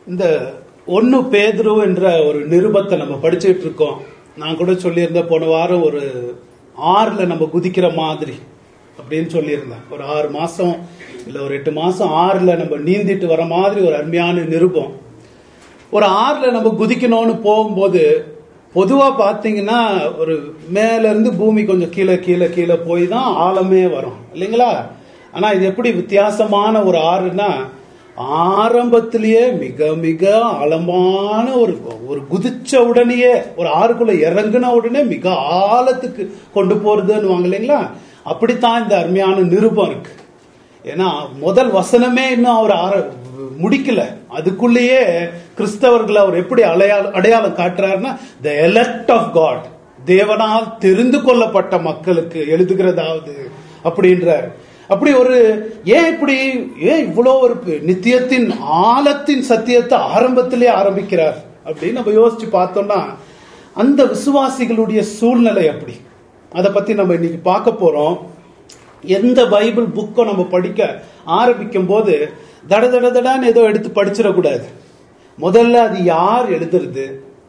இந்த ஒன்னு பேதுரு என்ற ஒரு நிருபத்தை நம்ம படிச்சுட்டு இருக்கோம் நான் கூட சொல்லியிருந்தேன் போன வாரம் ஒரு ஆறுல நம்ம குதிக்கிற மாதிரி அப்படின்னு சொல்லியிருந்தேன் ஒரு ஆறு மாசம் இல்ல ஒரு எட்டு மாசம் ஆறுல நம்ம நீந்திட்டு வர மாதிரி ஒரு அருமையான நிருபம் ஒரு ஆறுல நம்ம குதிக்கணும்னு போகும்போது பொதுவா பாத்தீங்கன்னா ஒரு மேல இருந்து பூமி கொஞ்சம் கீழே கீழே கீழே போய் தான் ஆழமே வரும் இல்லைங்களா ஆனா இது எப்படி வித்தியாசமான ஒரு ஆறுனா ஆரம்பத்திலேயே மிக மிக ஆழமான ஒரு ஒரு குதிச்ச உடனேயே ஒரு ஆறுக்குள்ள இறங்குன உடனே மிக ஆழத்துக்கு கொண்டு போறதுன்னு வாங்க இல்லைங்களா அப்படித்தான் இந்த அருமையான நிருபம் இருக்கு ஏன்னா முதல் வசனமே இன்னும் அவர் ஆர முடிக்கல அதுக்குள்ளேயே கிறிஸ்தவர்களை அவர் எப்படி அடையாளம் அடையாளம் காட்டுறாருன்னா த எலக்ட் ஆஃப் காட் தேவனால் தெரிந்து கொள்ளப்பட்ட மக்களுக்கு எழுதுகிறதாவது அப்படின்றார் அப்படி ஒரு ஏன் இப்படி ஏன் இவ்வளோ ஒரு நித்தியத்தின் ஆழத்தின் சத்தியத்தை ஆரம்பத்திலே ஆரம்பிக்கிறார் அப்படின்னு நம்ம யோசிச்சு பார்த்தோம்னா அந்த விசுவாசிகளுடைய சூழ்நிலை அப்படி அதை பத்தி நம்ம இன்னைக்கு பார்க்க போறோம் எந்த பைபிள் புக்கை நம்ம படிக்க ஆரம்பிக்கும் போது தட தட தடான்னு ஏதோ எடுத்து படிச்சிடக்கூடாது முதல்ல அது யார் எழுதுறது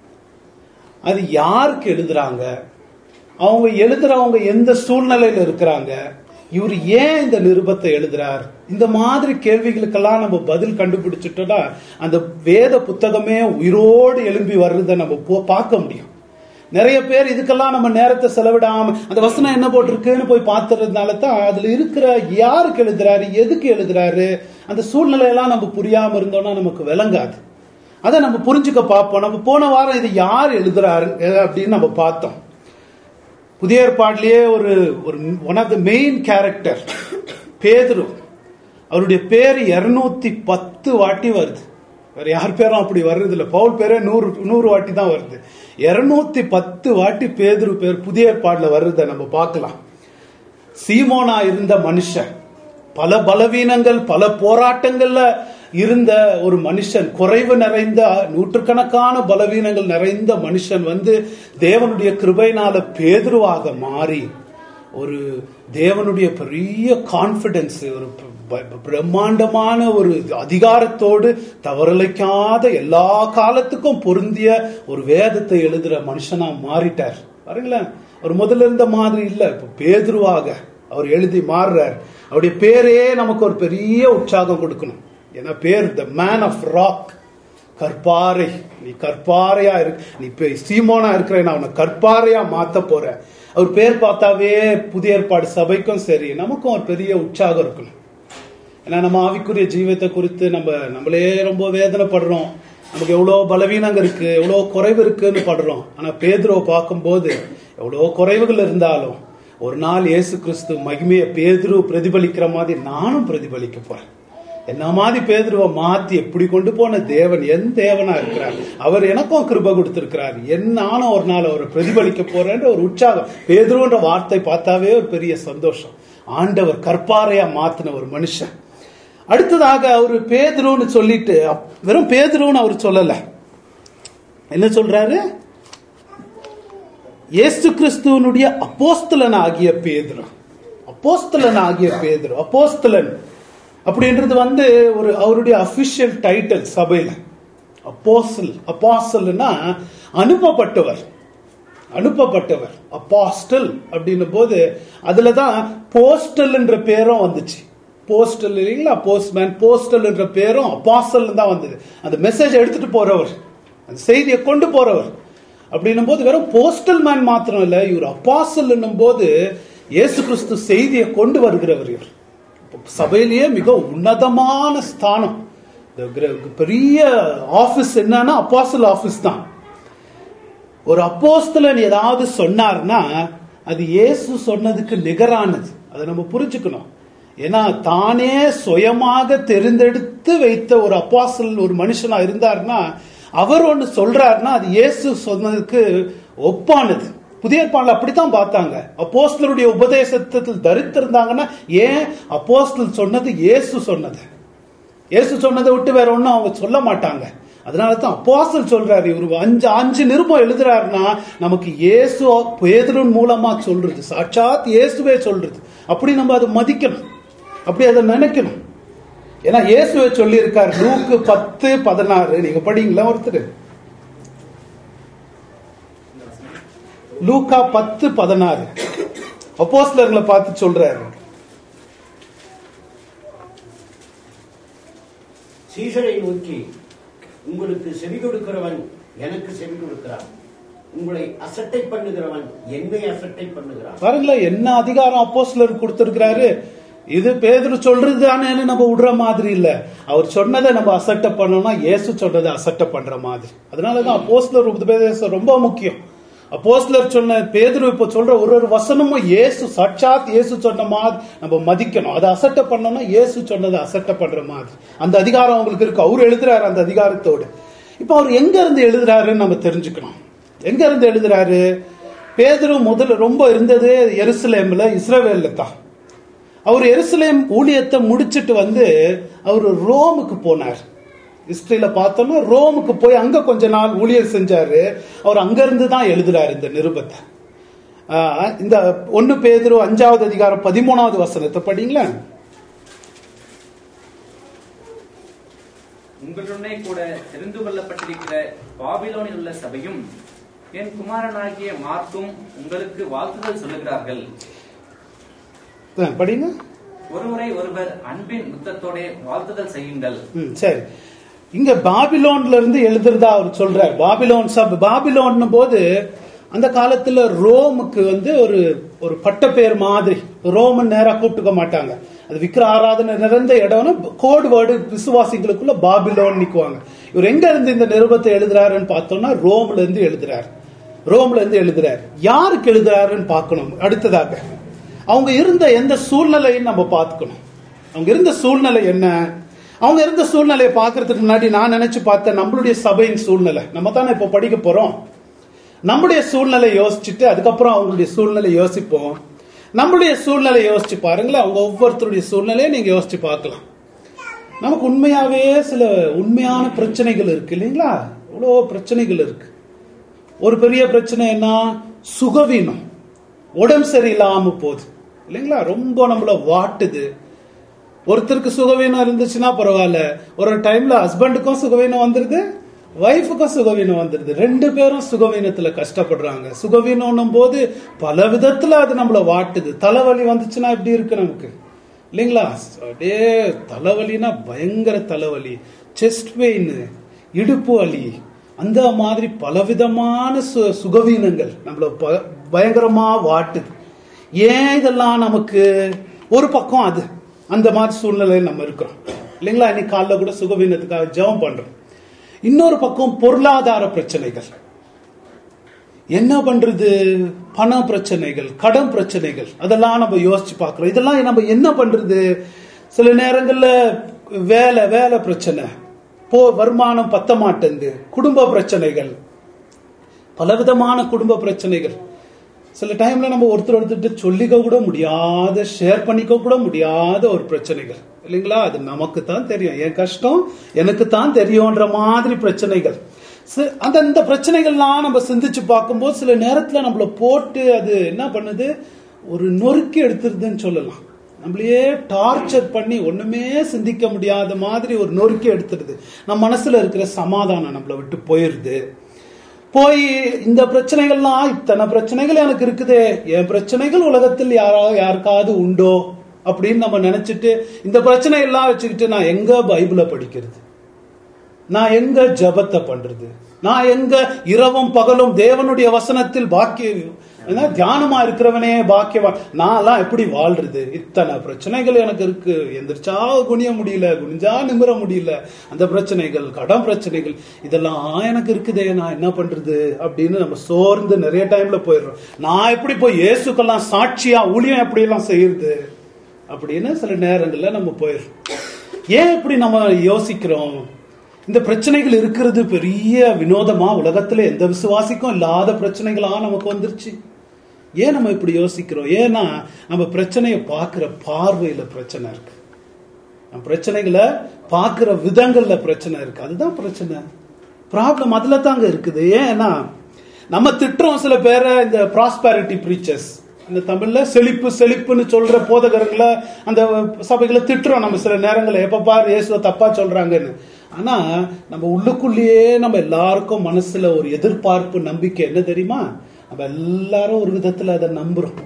அது யாருக்கு எழுதுறாங்க அவங்க எழுதுறவங்க எந்த சூழ்நிலையில இருக்கிறாங்க இவர் ஏன் இந்த நிருபத்தை எழுதுறார் இந்த மாதிரி கேள்விகளுக்கெல்லாம் நம்ம பதில் கண்டுபிடிச்சிட்டோம்னா அந்த வேத புத்தகமே உயிரோடு எழும்பி வர்றதை நம்ம பார்க்க முடியும் நிறைய பேர் இதுக்கெல்லாம் நம்ம நேரத்தை செலவிடாம அந்த வசனம் என்ன போட்டிருக்குன்னு போய் பார்த்துறதுனால தான் அதுல இருக்கிற யாருக்கு எழுதுறாரு எதுக்கு எழுதுறாரு அந்த சூழ்நிலையெல்லாம் நம்ம புரியாம இருந்தோம்னா நமக்கு விளங்காது அதை நம்ம புரிஞ்சுக்க பார்ப்போம் நம்ம போன வாரம் இது யார் எழுதுறாரு அப்படின்னு நம்ம பார்த்தோம் புதிய ஏற்பாட்டிலேயே ஒரு ஒரு one of the main character பேதுரு அவருடைய பேர் இருநூத்தி பத்து வாட்டி வருது வேற யார் பேரும் அப்படி வர்றது இல்லை பவுல் பேரே நூறு நூறு வாட்டி தான் வருது இருநூத்தி பத்து வாட்டி பேதுரு பேர் புதிய ஏற்பாடுல வர்றத நம்ம பார்க்கலாம் சீமோனா இருந்த மனுஷன் பல பலவீனங்கள் பல போராட்டங்கள்ல இருந்த ஒரு மனுஷன் குறைவு நிறைந்த நூற்றுக்கணக்கான பலவீனங்கள் நிறைந்த மனுஷன் வந்து தேவனுடைய கிருபைனால பேதுருவாக மாறி ஒரு தேவனுடைய பெரிய கான்பிடன்ஸ் ஒரு பிரம்மாண்டமான ஒரு அதிகாரத்தோடு தவறலைக்காத எல்லா காலத்துக்கும் பொருந்திய ஒரு வேதத்தை எழுதுற மனுஷனா மாறிட்டார் பாருங்களேன் அவர் முதல்ல இருந்த மாதிரி இல்ல இப்ப பேதுருவாக அவர் எழுதி மாறுறார் அவருடைய பேரே நமக்கு ஒரு பெரிய உற்சாகம் கொடுக்கணும் ஏன்னா பேர் த மேன் ஆஃப் ராக் கற்பாறை நீ கற்பாறையா இருக்கு நீ சீமோனா இருக்கிற நான் அவனை கற்பாறையா மாத்த போற அவர் பேர் பார்த்தாவே புதிய ஏற்பாடு சபைக்கும் சரி நமக்கும் ஒரு பெரிய உற்சாகம் இருக்கணும் ஏன்னா நம்ம ஆவிக்குரிய ஜீவத்தை குறித்து நம்ம நம்மளே ரொம்ப வேதனைப்படுறோம் நமக்கு எவ்வளோ பலவீனங்க இருக்கு எவ்வளோ குறைவு இருக்குன்னு படுறோம் ஆனா பேதுருவை பார்க்கும்போது எவ்வளோ குறைவுகள் இருந்தாலும் ஒரு நாள் இயேசு கிறிஸ்து மகிமையை பேதுரு பிரதிபலிக்கிற மாதிரி நானும் பிரதிபலிக்க போறேன் என்ன மாதிரி பேதுருவை மாத்தி எப்படி கொண்டு போன தேவன் என் தேவனா இருக்கிறார் அவர் எனக்கும் கிருப கொடுத்திருக்கிறார் என்னாலும் ஒரு நாள் அவரை பிரதிபலிக்க போறேன்ற ஒரு உற்சாகம் பேதுருன்ற வார்த்தை பார்த்தாவே ஒரு பெரிய சந்தோஷம் ஆண்டவர் கற்பாறையா மாத்தின ஒரு மனுஷன் அடுத்ததாக அவர் பேதுருன்னு சொல்லிட்டு வெறும் பேதுருன்னு அவர் சொல்லல என்ன சொல்றாரு இயேசு கிறிஸ்துவனுடைய அப்போஸ்தலன் ஆகிய பேதுரு அப்போஸ்தலன் ஆகிய பேதுரு அப்போஸ்தலன் அப்படின்றது வந்து ஒரு அவருடைய அபிஷியல் டைட்டில் சபையில அப்போசல் அப்பாசல்னா அனுப்பப்பட்டவர் அனுப்பப்பட்டவர் அப்பாஸ்டல் அப்படின்னும் போது அதுலதான் போஸ்டல் என்ற பேரும் வந்துச்சு போஸ்டல் இல்லைங்களா போஸ்ட்மேன் போஸ்டல் என்ற பேரும் அப்பாசல் தான் வந்தது அந்த மெசேஜ் எடுத்துட்டு போறவர் அந்த செய்தியை கொண்டு போறவர் அப்படின்னும் போது வெறும் போஸ்டல் மேன் மாத்திரம் இல்ல இவர் அப்பாசல் என்னும் போது இயேசு கிறிஸ்து செய்தியை கொண்டு வருகிறவர் இவர் சபையிலேயே மிக உன்னதமான ஸ்தானம் பெரிய ஆபீஸ் என்னன்னா அப்பாசல் ஆபீஸ் தான் ஒரு அப்போஸ்தலன் ஏதாவது சொன்னார்னா அது இயேசு சொன்னதுக்கு நிகரானது அதை நம்ம புரிஞ்சுக்கணும் ஏன்னா தானே சுயமாக தெரிந்தெடுத்து வைத்த ஒரு அப்பாசல் ஒரு மனுஷனா இருந்தார்னா அவர் ஒன்று சொல்றாருன்னா அது இயேசு சொன்னதுக்கு ஒப்பானது புதிய ஏற்பாடுல அப்படித்தான் பார்த்தாங்க அப்போஸ்தலருடைய உபதேசத்தில் தரித்திருந்தாங்கன்னா ஏன் அப்போஸ்தல் சொன்னது இயேசு சொன்னது இயேசு சொன்னதை விட்டு வேற ஒன்றும் அவங்க சொல்ல மாட்டாங்க அதனால தான் அப்போஸ்தல் சொல்றாரு இவர் அஞ்சு அஞ்சு நிருபம் எழுதுறாருன்னா நமக்கு இயேசு பேதரின் மூலமா சொல்றது சாட்சாத் இயேசுவே சொல்றது அப்படி நம்ம அதை மதிக்கணும் அப்படி அதை நினைக்கணும் ஏன்னா இயேசுவை சொல்லியிருக்கார் லூக்கு பத்து பதினாறு நீங்க படிங்களா ஒருத்தர் லூக்கா பத்து பதினாறு அப்போஸ்லர்களை பார்த்து சொல்றாரு சீசரை நோக்கி உங்களுக்கு செவி கொடுக்கிறவன் எனக்கு செவி கொடுக்கிறான் உங்களை அசட்டை பண்ணுகிறவன் என்னை அசட்டை பண்ணுகிறான் பாருங்களேன் என்ன அதிகாரம் அப்போஸ்லர் கொடுத்திருக்கிறாரு இது பேதுரு சொல்றது தானேன்னு நம்ம விடுற மாதிரி இல்ல அவர் சொன்னதை நம்ம அசட்டை பண்ணோம்னா இயேசு சொன்னதை அசட்டை பண்ற மாதிரி அதனாலதான் அப்போஸ்லர் உபதேசம் ரொம்ப முக்கியம் அப்போஸ்லர் சொன்ன பேதுரு இப்ப சொல்ற ஒரு ஒரு வசனமும் இயேசு சாட்சாத் இயேசு சொன்ன மாதிரி நம்ம மதிக்கணும் அதை அசட்டை பண்ணோம்னா இயேசு சொன்னதை அசட்டை பண்ற மாதிரி அந்த அதிகாரம் அவங்களுக்கு இருக்கு அவர் எழுதுறாரு அந்த அதிகாரத்தோடு இப்ப அவர் எங்க இருந்து எழுதுறாருன்னு நம்ம தெரிஞ்சுக்கணும் எங்க இருந்து எழுதுறாரு பேதுரு முதல்ல ரொம்ப இருந்தது எருசலேம்ல இஸ்ரவேல்ல தான் அவர் எருசலேம் ஊழியத்தை முடிச்சிட்டு வந்து அவர் ரோமுக்கு போனார் ஹிஸ்டரியில பார்த்தோம்னா ரோமுக்கு போய் அங்க கொஞ்ச நாள் ஊழியர் செஞ்சாரு அவர் அங்க இருந்து தான் எழுதுறாரு இந்த நிருபத்தை ஆஹ் இந்த ஒன்னு பேதுரு அஞ்சாவது அதிகாரம் பதிமூணாவது வசனத்தை படிங்களேன் உங்களுடனே கூட தெரிந்து கொள்ளப்பட்டிருக்கிற பாபிலோனில் உள்ள சபையும் என் குமாரனாகிய மார்க்கும் உங்களுக்கு வாழ்த்துதல் சொல்லுகிறார்கள் ஆ, படிங்க ஒருவரை ஒருவர் அன்பின் முத்தத்தோட வாழ்த்துதல் செய்யுங்கள் ம், சரி இங்க பாபிலோன்ல இருந்து எழுதுறதா அவர் சொல்றார் பாபிலோன் சப் பாபிலோன் போது அந்த காலத்துல ரோமுக்கு வந்து ஒரு ஒரு பட்டப்பேர் மாதிரி ரோமன் நேரா கூப்பிட்டுக்க மாட்டாங்க அது விக்கிர ஆராதனை நிறைந்த இடம்னு கோடு வேர்டு விசுவாசிகளுக்குள்ள பாபிலோன் நிக்குவாங்க இவர் எங்க இருந்து இந்த நிருபத்தை எழுதுறாருன்னு பார்த்தோம்னா ரோம்ல இருந்து எழுதுறாரு ரோம்ல இருந்து எழுதுறாரு யாருக்கு எழுதுறாருன்னு பார்க்கணும் அடுத்ததாக அவங்க இருந்த எந்த சூழ்நிலையும் நம்ம பார்த்துக்கணும் அவங்க இருந்த சூழ்நிலை என்ன அவங்க இருந்த சூழ்நிலையை பார்க்கறதுக்கு முன்னாடி நான் நினைச்சு பார்த்தேன் நம்மளுடைய சபையின் சூழ்நிலை நம்ம தானே இப்போ படிக்க போறோம் நம்முடைய சூழ்நிலை யோசிச்சுட்டு அதுக்கப்புறம் அவங்களுடைய சூழ்நிலை யோசிப்போம் நம்மளுடைய சூழ்நிலை யோசிச்சு பாருங்களேன் அவங்க ஒவ்வொருத்தருடைய சூழ்நிலையை நீங்க யோசிச்சு பார்க்கலாம் நமக்கு உண்மையாவே சில உண்மையான பிரச்சனைகள் இருக்கு இல்லைங்களா இவ்வளோ பிரச்சனைகள் இருக்கு ஒரு பெரிய பிரச்சனை என்ன சுகவீனம் உடம்பு சரியில்லாம போகுது இல்லைங்களா ரொம்ப நம்மள வாட்டுது ஒருத்தருக்கு சுகவீனம் இருந்துச்சுன்னா பரவாயில்ல ஒரு டைம்ல ஹஸ்பண்டுக்கும் சுகவீனம் வந்துருது ஒய்ஃபுக்கும் சுகவீனம் வந்துருது ரெண்டு பேரும் சுகவீனத்துல கஷ்டப்படுறாங்க சுகவீனம்னும் போது பல விதத்துல அது நம்மள வாட்டுது தலைவலி வந்துச்சுன்னா எப்படி இருக்கு நமக்கு இல்லைங்களா அப்படியே தலைவலினா பயங்கர தலைவலி செஸ்ட் பெயின் இடுப்பு வலி அந்த மாதிரி பலவிதமான சு- சுகவீனங்கள் நம்மள ப- பயங்கரமா வாட்டுது ஏன் இதெல்லாம் நமக்கு ஒரு பக்கம் அது அந்த மாதிரி சூழ்நிலையில் நம்ம இருக்கிறோம் இல்லைங்களா இன்னைக்கு காலைல கூட சுகவீனத்துக்காக ஜெபம் பண்றோம் இன்னொரு பக்கம் பொருளாதார பிரச்சனைகள் என்ன பண்றது பண பிரச்சனைகள் கடன் பிரச்சனைகள் அதெல்லாம் நம்ம யோசிச்சு பார்க்கிறோம் இதெல்லாம் நம்ம என்ன பண்றது சில நேரங்கள்ல வேலை வேலை பிரச்சனை போ வருமானம் பத்த மாட்டேங்குது குடும்ப பிரச்சனைகள் பலவிதமான குடும்ப பிரச்சனைகள் சில டைம்ல நம்ம ஒருத்தர் ஒருத்தர் சொல்லிக்க கூட முடியாத ஷேர் பண்ணிக்க கூட முடியாத ஒரு பிரச்சனைகள் இல்லைங்களா அது நமக்கு தான் தெரியும் என் கஷ்டம் எனக்கு தான் தெரியும்ன்ற மாதிரி பிரச்சனைகள் சி- அந்த அந்த பிரச்சனைகள்லாம் நம்ம சிந்திச்சு பார்க்கும்போது சில நேரத்துல நம்மள போட்டு அது என்ன பண்ணுது ஒரு நொறுக்கி எடுத்துருதுன்னு சொல்லலாம் நம்மளையே டார்ச்சர் பண்ணி ஒண்ணுமே சிந்திக்க முடியாத மாதிரி ஒரு நொறுக்கி எடுத்துருது நம்ம மனசுல இருக்கிற சமாதானம் நம்மளை விட்டு போயிருது போய் இந்த பிரச்சனைகள்லாம் இத்தனை பிரச்சனைகள் எனக்கு இருக்குதே என் பிரச்சனைகள் உலகத்தில் யாராவது யாருக்காவது உண்டோ அப்படின்னு நம்ம நினைச்சிட்டு இந்த பிரச்சனை எல்லாம் வச்சுக்கிட்டு நான் எங்க பைபிளை படிக்கிறது நான் எங்க ஜெபத்தை பண்றது நான் எங்க இரவும் பகலும் தேவனுடைய வசனத்தில் பாக்கிய என்ன, தியானமா இருக்கிறவனே பாக்கியவான் நான்லாம் எப்படி வாழ்றது இத்தனை பிரச்சனைகள் எனக்கு இருக்கு எந்திரிச்சா குனிய முடியல குனிஞ்சா நிமிர முடியல அந்த பிரச்சனைகள் கடன் பிரச்சனைகள் இதெல்லாம் எனக்கு இருக்குதே நான் என்ன பண்றது அப்படின்னு நம்ம சோர்ந்து நிறைய டைம்ல போயிடுறோம் நான் எப்படி போய் இயேசுக்கெல்லாம் சாட்சியா ஊழியம் எப்படி எல்லாம் செய்யறது அப்படின்னு சில நேரங்கள்ல நம்ம போயிடுறோம் ஏன் இப்படி நம்ம யோசிக்கிறோம் இந்த பிரச்சனைகள் இருக்கிறது பெரிய வினோதமா உலகத்துல எந்த விசுவாசிக்கும் இல்லாத பிரச்சனைகளா நமக்கு வந்துருச்சு ஏன் நம்ம இப்படி யோசிக்கிறோம் ஏன்னா நம்ம பிரச்சனையை பார்க்கிற பார்வையில பிரச்சனை இருக்கு நம்ம பிரச்சனைகளை பார்க்கிற விதங்கள்ல பிரச்சனை இருக்கு அதுதான் பிரச்சனை ப்ராப்ளம் அதுல தாங்க இருக்குது ஏன்னா நம்ம திட்டுறோம் சில பேரை இந்த ப்ராஸ்பேரிட்டி ப்ரீச்சர்ஸ் இந்த தமிழ்ல செழிப்பு செழிப்புன்னு சொல்ற போதகர்களை அந்த சபைகளை திட்டுறோம் நம்ம சில நேரங்களில் எப்ப பாரு இயேசுவை தப்பா சொல்றாங்கன்னு ஆனா நம்ம உள்ளுக்குள்ளேயே நம்ம எல்லாருக்கும் மனசுல ஒரு எதிர்பார்ப்பு நம்பிக்கை என்ன தெரியுமா நம்ம எல்லாரும் ஒரு விதத்துல அதை நம்புறோம்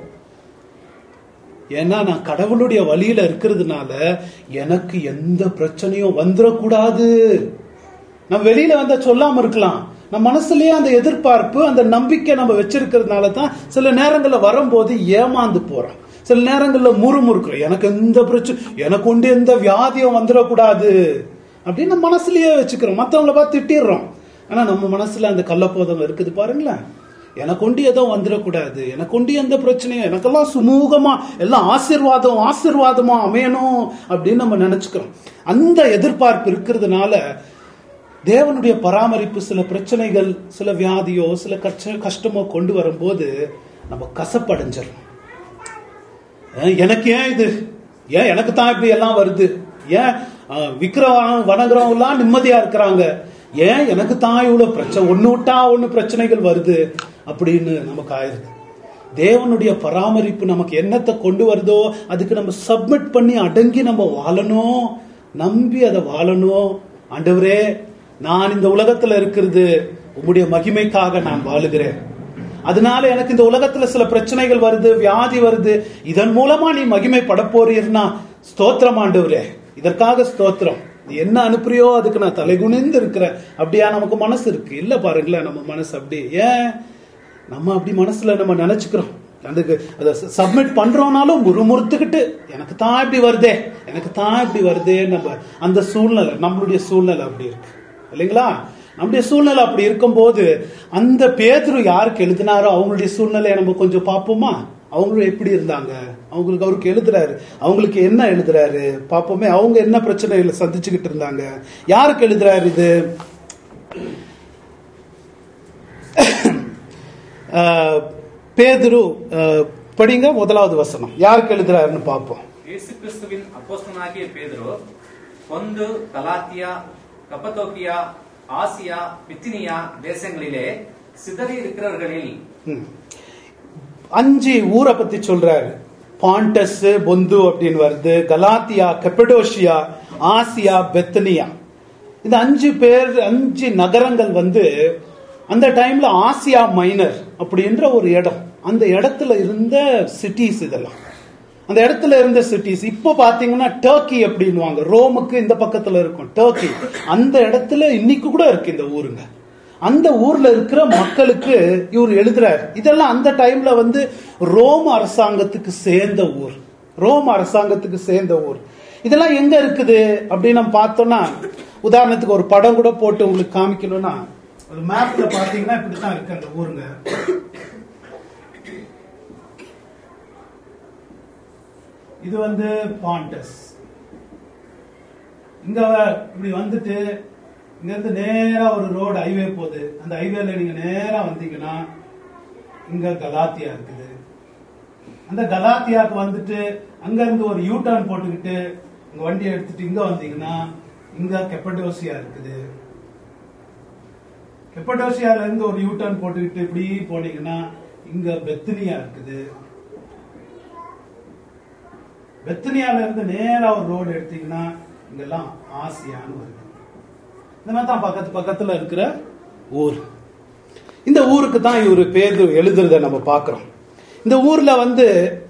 ஏன்னா நான் கடவுளுடைய வழியில இருக்கிறதுனால எனக்கு எந்த பிரச்சனையும் வந்துடக்கூடாது நம்ம வெளியில வந்தா சொல்லாம இருக்கலாம் நம்ம மனசுலயே அந்த எதிர்பார்ப்பு அந்த நம்பிக்கை நம்ம வச்சிருக்கிறதுனால தான் சில நேரங்கள்ல வரும்போது ஏமாந்து போறோம் சில நேரங்கள்ல முறுமுறுக்கிறோம் எனக்கு எந்த பிரச்சனை எனக்கு உண்டு எந்த வியாதியும் வந்துடக்கூடாது அப்படின்னு நம்ம மனசுலயே வச்சுக்கிறோம் மத்தவங்கள பார்த்து திட்டிடுறோம் ஆனா நம்ம மனசுல அந்த கள்ளப்போதம் இருக்குது பாருங்களேன் எனக்கு ஒண்டி எதுவும் வந்துடக்கூடாது எனக்கு ஒண்டி எந்த பிரச்சனையும் எனக்கெல்லாம் சுமூகமா எல்லாம் ஆசீர்வாதம் ஆசீர்வாதமா அமையணும் அப்படின்னு நம்ம நினைச்சுக்கிறோம் அந்த எதிர்பார்ப்பு இருக்கிறதுனால தேவனுடைய பராமரிப்பு சில பிரச்சனைகள் சில வியாதியோ சில கஷ்ட கஷ்டமோ கொண்டு வரும்போது நம்ம கசப்படைஞ்சிடறோம் அஹ் எனக்கு ஏன் இது ஏன் எனக்கு தான் இப்படி எல்லாம் வருது ஏன் அஹ், விக்கிறவன் வணங்குறவங்க எல்லாம் நிம்மதியா இருக்கிறாங்க ஏன் எனக்கு தான் இவ்வளவு பிரச்சனை ஒண்ணு விட்டா ஒண்ணு பிரச்சனைகள் வருது அப்படின்னு நமக்கு ஆயிருது தேவனுடைய பராமரிப்பு நமக்கு என்னத்தை கொண்டு வருதோ அதுக்கு நம்ம சப்மிட் பண்ணி அடங்கி நம்ம வாழணும் நம்பி அதை வாழணும் ஆண்டவரே நான் இந்த உலகத்துல இருக்கிறது உம்முடைய மகிமைக்காக நான் வாழுகிறேன் அதனால எனக்கு இந்த உலகத்துல சில பிரச்சனைகள் வருது வியாதி வருது இதன் மூலமா நீ மகிமைப்பட போறீர்னா ஸ்தோத்திரம் ஆண்டவரே இதற்காக ஸ்தோத்திரம் நீ என்ன அனுப்புறியோ அதுக்கு நான் தலைகுனிந்து இருக்கிறேன் அப்படியா நமக்கு மனசு இருக்கு இல்ல பாருங்களேன் நம்ம மனசு அப்படி ஏன் நம்ம அப்படி மனசுல நம்ம நினைச்சுக்கிறோம் அதுக்கு அதை சப்மிட் பண்றோம்னாலும் முறுமுறுத்துக்கிட்டு எனக்கு தான் இப்படி வருதே எனக்கு தான் இப்படி வருதே நம்ம அந்த சூழ்நிலை நம்மளுடைய சூழ்நிலை அப்படி இருக்கு இல்லைங்களா நம்முடைய சூழ்நிலை அப்படி இருக்கும்போது அந்த பேதுரு யாருக்கு எழுதினாரோ அவங்களுடைய சூழ்நிலையை நம்ம கொஞ்சம் பார்ப்போமா அவங்களும் எப்படி இருந்தாங்க அவங்களுக்கு அவருக்கு எழுதுறாரு அவங்களுக்கு என்ன எழுதுறாரு பார்ப்போமே அவங்க என்ன பிரச்சனைகளை சந்திச்சுக்கிட்டு இருந்தாங்க யாருக்கு எழுதுறாரு இது அஹ், பேதுரு அஹ், படிங்க முதலாவது வசனம் யாருக்கு எழுதுறாருன்னு பார்ப்போம் இயேசு கிறிஸ்துவின் அப்போஸ்தலனாகிய பேதுரு பொந்து கலாத்தியா கப்பத்தோக்கியா ஆசியா பித்தினியா தேசங்களிலே சிதறி இருக்கிறவர்களில் ம். அஞ்சு ஊரை பத்தி சொல்றாரு பாண்டஸ் பொந்து அப்படின்னு வருது கலாத்தியா கெப்படோஷியா ஆசியா பெத்தனியா இந்த அஞ்சு பேர் அஞ்சு நகரங்கள் வந்து அந்த டைம்ல ஆசியா மைனர் அப்படின்ற ஒரு இடம் அந்த இடத்துல இருந்த சிட்டிஸ் இதெல்லாம் அந்த இடத்துல இருந்த சிட்டிஸ் இப்போ பாத்தீங்கன்னா டர்க்கி அப்படின்னுவாங்க ரோமுக்கு இந்த பக்கத்துல இருக்கும் டர்க்கி அந்த இடத்துல இன்னைக்கு கூட இருக்கு இந்த ஊருங்க அந்த ஊர்ல இருக்கிற மக்களுக்கு இவர் எழுதுறாரு இதெல்லாம் அந்த டைம்ல வந்து ரோம் அரசாங்கத்துக்கு சேர்ந்த ஊர் ரோம் அரசாங்கத்துக்கு சேர்ந்த ஊர் இதெல்லாம் எங்க இருக்குது அப்படின்னு நம்ம பார்த்தோம்னா உதாரணத்துக்கு ஒரு படம் கூட போட்டு உங்களுக்கு காமிக்கணும்னா ஒரு மேப்ல பாத்தீங்கன்னா இப்படித்தான் இருக்கு அந்த ஊருங்க இது வந்து பாண்டஸ் இங்க இப்படி வந்துட்டு இங்க இருந்து நேரா ஒரு ரோடு ஹைவே போகுது அந்த ஹைவேல நீங்க நேரா வந்தீங்கன்னா இங்க கலாத்தியா இருக்குது அந்த கலாத்தியாக்கு வந்துட்டு அங்க இருந்து ஒரு யூ டர்ன் போட்டுக்கிட்டு உங்க வண்டியை எடுத்துட்டு இங்க வந்தீங்கன்னா இங்க கெப்படோசியா இருக்குது கெப்படோசியால இருந்து ஒரு யூ டர்ன் போட்டுக்கிட்டு இப்படி போனீங்கன்னா இங்க பெத்தினியா இருக்குது பெத்தனியால இருந்து நேரா ஒரு ரோடு எடுத்தீங்கன்னா இங்கெல்லாம் ஆசியான்னு வருது இந்த மாதிரி தான் பக்கத்து பக்கத்துல இருக்கிற ஊர் இந்த ஊருக்கு தான் இவரு பேர் எழுதுறத நம்ம பார்க்கிறோம் இந்த ஊர்ல வந்து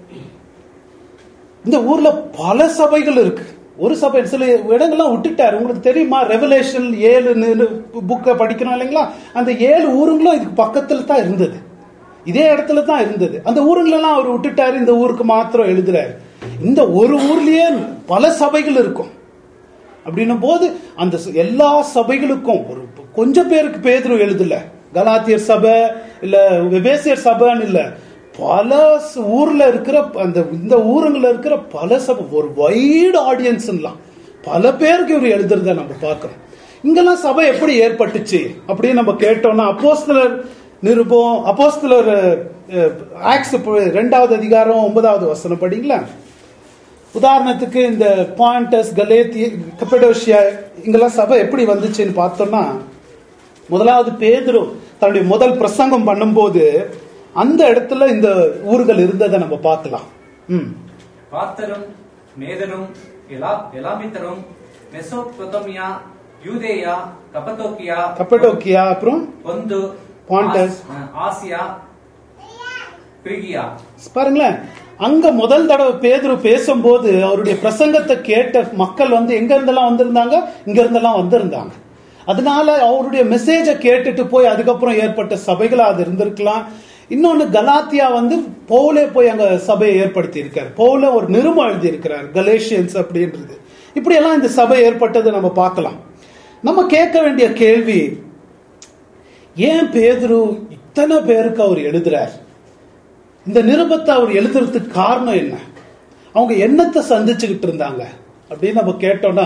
இந்த ஊர்ல பல சபைகள் இருக்கு ஒரு சபை சில இடங்கள்லாம் விட்டுட்டாரு உங்களுக்கு தெரியுமா ரெவலேஷன் ஏழு புக்கை படிக்கிறோம் இல்லைங்களா அந்த ஏழு ஊருங்களும் இதுக்கு பக்கத்துல தான் இருந்தது இதே இடத்துல தான் இருந்தது அந்த ஊருங்களெல்லாம் அவர் விட்டுட்டாரு இந்த ஊருக்கு மாத்திரம் எழுதுறாரு இந்த ஒரு ஊர்லயே பல சபைகள் இருக்கும் அப்படின்னும் போது அந்த ச- எல்லா சபைகளுக்கும் ஒரு கொஞ்சம் பேருக்கு பேதுரு எழுதல கலாத்தியர் சபை இல்ல வெபேசியர் சபைன்னு இல்ல பல ஸ்- ஊர்ல இருக்கிற அந்த இந்த ஊருங்கள்ல இருக்கிற பல சபை ஒரு வைடு ஆடியன்ஸ்லாம் பல பேருக்கு இவர் எழுதுறத நம்ம பார்க்கிறோம் இங்கெல்லாம் சபை எப்படி ஏற்பட்டுச்சு அப்படின்னு நம்ம கேட்டோம்னா அப்போஸ்தலர் நிருபம் அப்போஸ்தலர் ஆக்ஸ் ரெண்டாவது அதிகாரம் ஒன்பதாவது வசனம் படிங்களா உதாரணத்துக்கு இந்த பாயிண்டஸ் கலேத்தி கப்படோஷியா இங்கெல்லாம் சபை எப்படி வந்துச்சுன்னு பார்த்தோம்னா முதலாவது பேதுரு தன்னுடைய முதல் பிரசங்கம் பண்ணும்போது அந்த இடத்துல இந்த ஊர்கள் இருந்ததை நம்ம பார்க்கலாம் ம் பார்த்தரும் மேதனும் எலா- எலாமித்தரும் மெசோபொத்தமியா யூதேயா கப்பத்தோக்கியா கப்படோக்கியா அப்புறம் பொந்து பாண்டஸ். ஆஸ்- ஆசியா பிரிகியா பாருங்களேன் அங்க முதல் தடவை பேதுரு பேசும்போது அவருடைய பிரசங்கத்தை கேட்ட மக்கள் வந்து எங்க இருந்தெல்லாம் வந்திருந்தாங்க இங்க இருந்தெல்லாம் வந்திருந்தாங்க அதனால அவருடைய மெசேஜை கேட்டுட்டு போய் அதுக்கப்புறம் ஏற்பட்ட சபைகளா அது இருந்திருக்கலாம் இன்னொன்னு கலாத்தியா வந்து பவுலே போய் அங்க சபையை ஏற்படுத்தி இருக்கார் பவுல ஒரு நிருமம் எழுதி இருக்கிறார் கலேஷியன்ஸ் அப்படின்றது இப்படி எல்லாம் இந்த சபை ஏற்பட்டதை நம்ம பார்க்கலாம் நம்ம கேட்க வேண்டிய கேள்வி ஏன் பேதுரு இத்தனை பேருக்கு அவர் எழுதுறார் இந்த நிருபத்தை அவர் எழுதுறதுக்கு காரணம் என்ன அவங்க என்னத்தை சந்திச்சுக்கிட்டு இருந்தாங்க அப்படின்னு நம்ம கேட்டோம்னா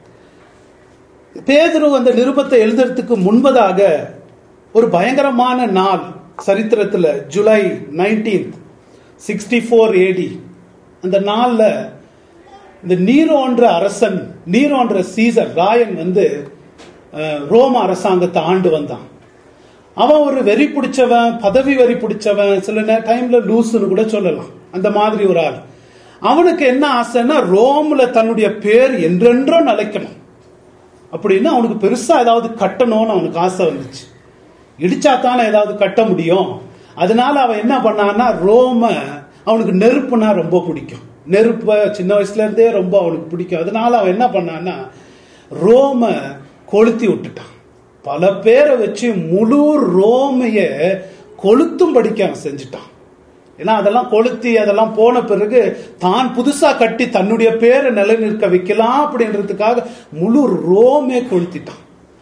பேதுரு அந்த நிருபத்தை எழுதுறதுக்கு முன்பதாக ஒரு பயங்கரமான நாள் சரித்திரத்துல July nineteenth sixty four A D நாள்ல இந்த நீரோன்ற அரசன் நீரோன்ற சீசர் ராயன் வந்து அஹ், ரோம அரசாங்கத்தை ஆண்டு வந்தான் அவன் ஒரு வெறி பிடிச்சவன் பதவி வெறி பிடிச்சவன் சில நே- டைம்ல லூசுன்னு கூட சொல்லலாம் அந்த மாதிரி ஒரு ஆள் அவனுக்கு என்ன ஆசைன்னா ரோம்ல தன்னுடைய பேர் என்றென்றும் நிலைக்கணும் அப்படின்னு அவனுக்கு பெருசா ஏதாவது கட்டணும்னு அவனுக்கு ஆசை வந்துச்சு இடிச்சா தானே ஏதாவது கட்ட முடியும் அதனால அவன் என்ன பண்ணான்னா ரோம அவனுக்கு நெருப்புனா ரொம்ப பிடிக்கும் நெருப்ப சின்ன வயசுல இருந்தே ரொம்ப அவனுக்கு பிடிக்கும் அதனால அவன் என்ன பண்ணான்னா ரோம கொளுத்தி விட்டுட்டான் பல பேரை வச்சு முழு ரோமைய கொளுத்தும் படிக்க அவன் செஞ்சுட்டான் ஏன்னா அதெல்லாம் கொளுத்தி அதெல்லாம் போன பிறகு தான் புதுசா கட்டி தன்னுடைய பேரை நிலைநிற்க வைக்கலாம் அப்படின்றதுக்காக முழு ரோமே கொளுத்திட்டான்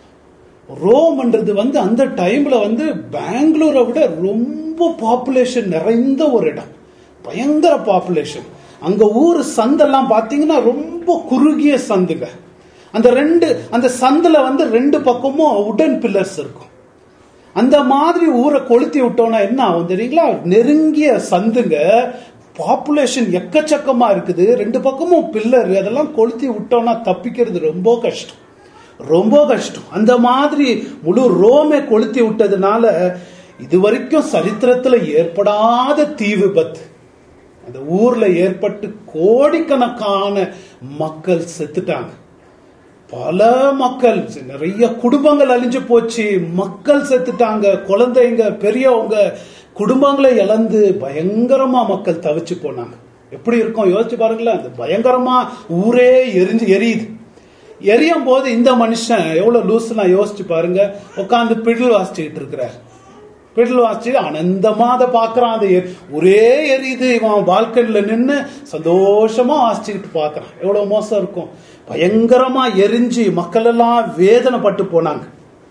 ரோம்ன்றது வந்து அந்த டைம்ல வந்து பெங்களூரை விட ரொம்ப பாப்புலேஷன் நிறைந்த ஒரு இடம் பயங்கர பாப்புலேஷன் அங்க ஊர் சந்தெல்லாம் பாத்தீங்கன்னா ரொம்ப குறுகிய சந்துங்க அந்த ரெண்டு அந்த சந்துல வந்து ரெண்டு பக்கமும் உடன் பில்லர்ஸ் இருக்கும் அந்த மாதிரி ஊரை கொளுத்தி விட்டோம்னா என்ன ஆகும் தெரியுங்களா நெருங்கிய சந்துங்க பாப்புலேஷன் எக்கச்சக்கமா இருக்குது ரெண்டு பக்கமும் பில்லர் அதெல்லாம் கொளுத்தி விட்டோம்னா தப்பிக்கிறது ரொம்ப கஷ்டம் ரொம்ப கஷ்டம் அந்த மாதிரி முழு ரோமே கொளுத்தி விட்டதுனால இது வரைக்கும் சரித்திரத்துல ஏற்படாத தீ விபத்து அந்த ஊர்ல ஏற்பட்டு கோடிக்கணக்கான மக்கள் செத்துட்டாங்க பல மக்கள் நிறைய குடும்பங்கள் அழிஞ்சு போச்சு மக்கள் செத்துட்டாங்க குழந்தைங்க பெரியவங்க குடும்பங்களை இழந்து பயங்கரமா மக்கள் தவிச்சு போனாங்க எப்படி இருக்கும் யோசிச்சு பாருங்களேன் அந்த பயங்கரமா ஊரே எரிஞ்சு எரியுது எரியும் போது இந்த மனுஷன் எவ்வளவு லூஸ்னா யோசிச்சு பாருங்க உட்காந்து பிடில் வாசிச்சுக்கிட்டு இருக்கிறார் பிடில் வாசிச்சு ஆனந்தமா அதை பாக்குறான் அது எ- ஒரே எரியுது இவன் பால்கனில நின்னு சந்தோஷமா வாசிச்சுக்கிட்டு பாக்குறான் எவ்வளவு மோசம் இருக்கும் பயங்கரமா எரிஞ்சு மக்கள் எல்லாம் வேதனைப்பட்டு போனாங்க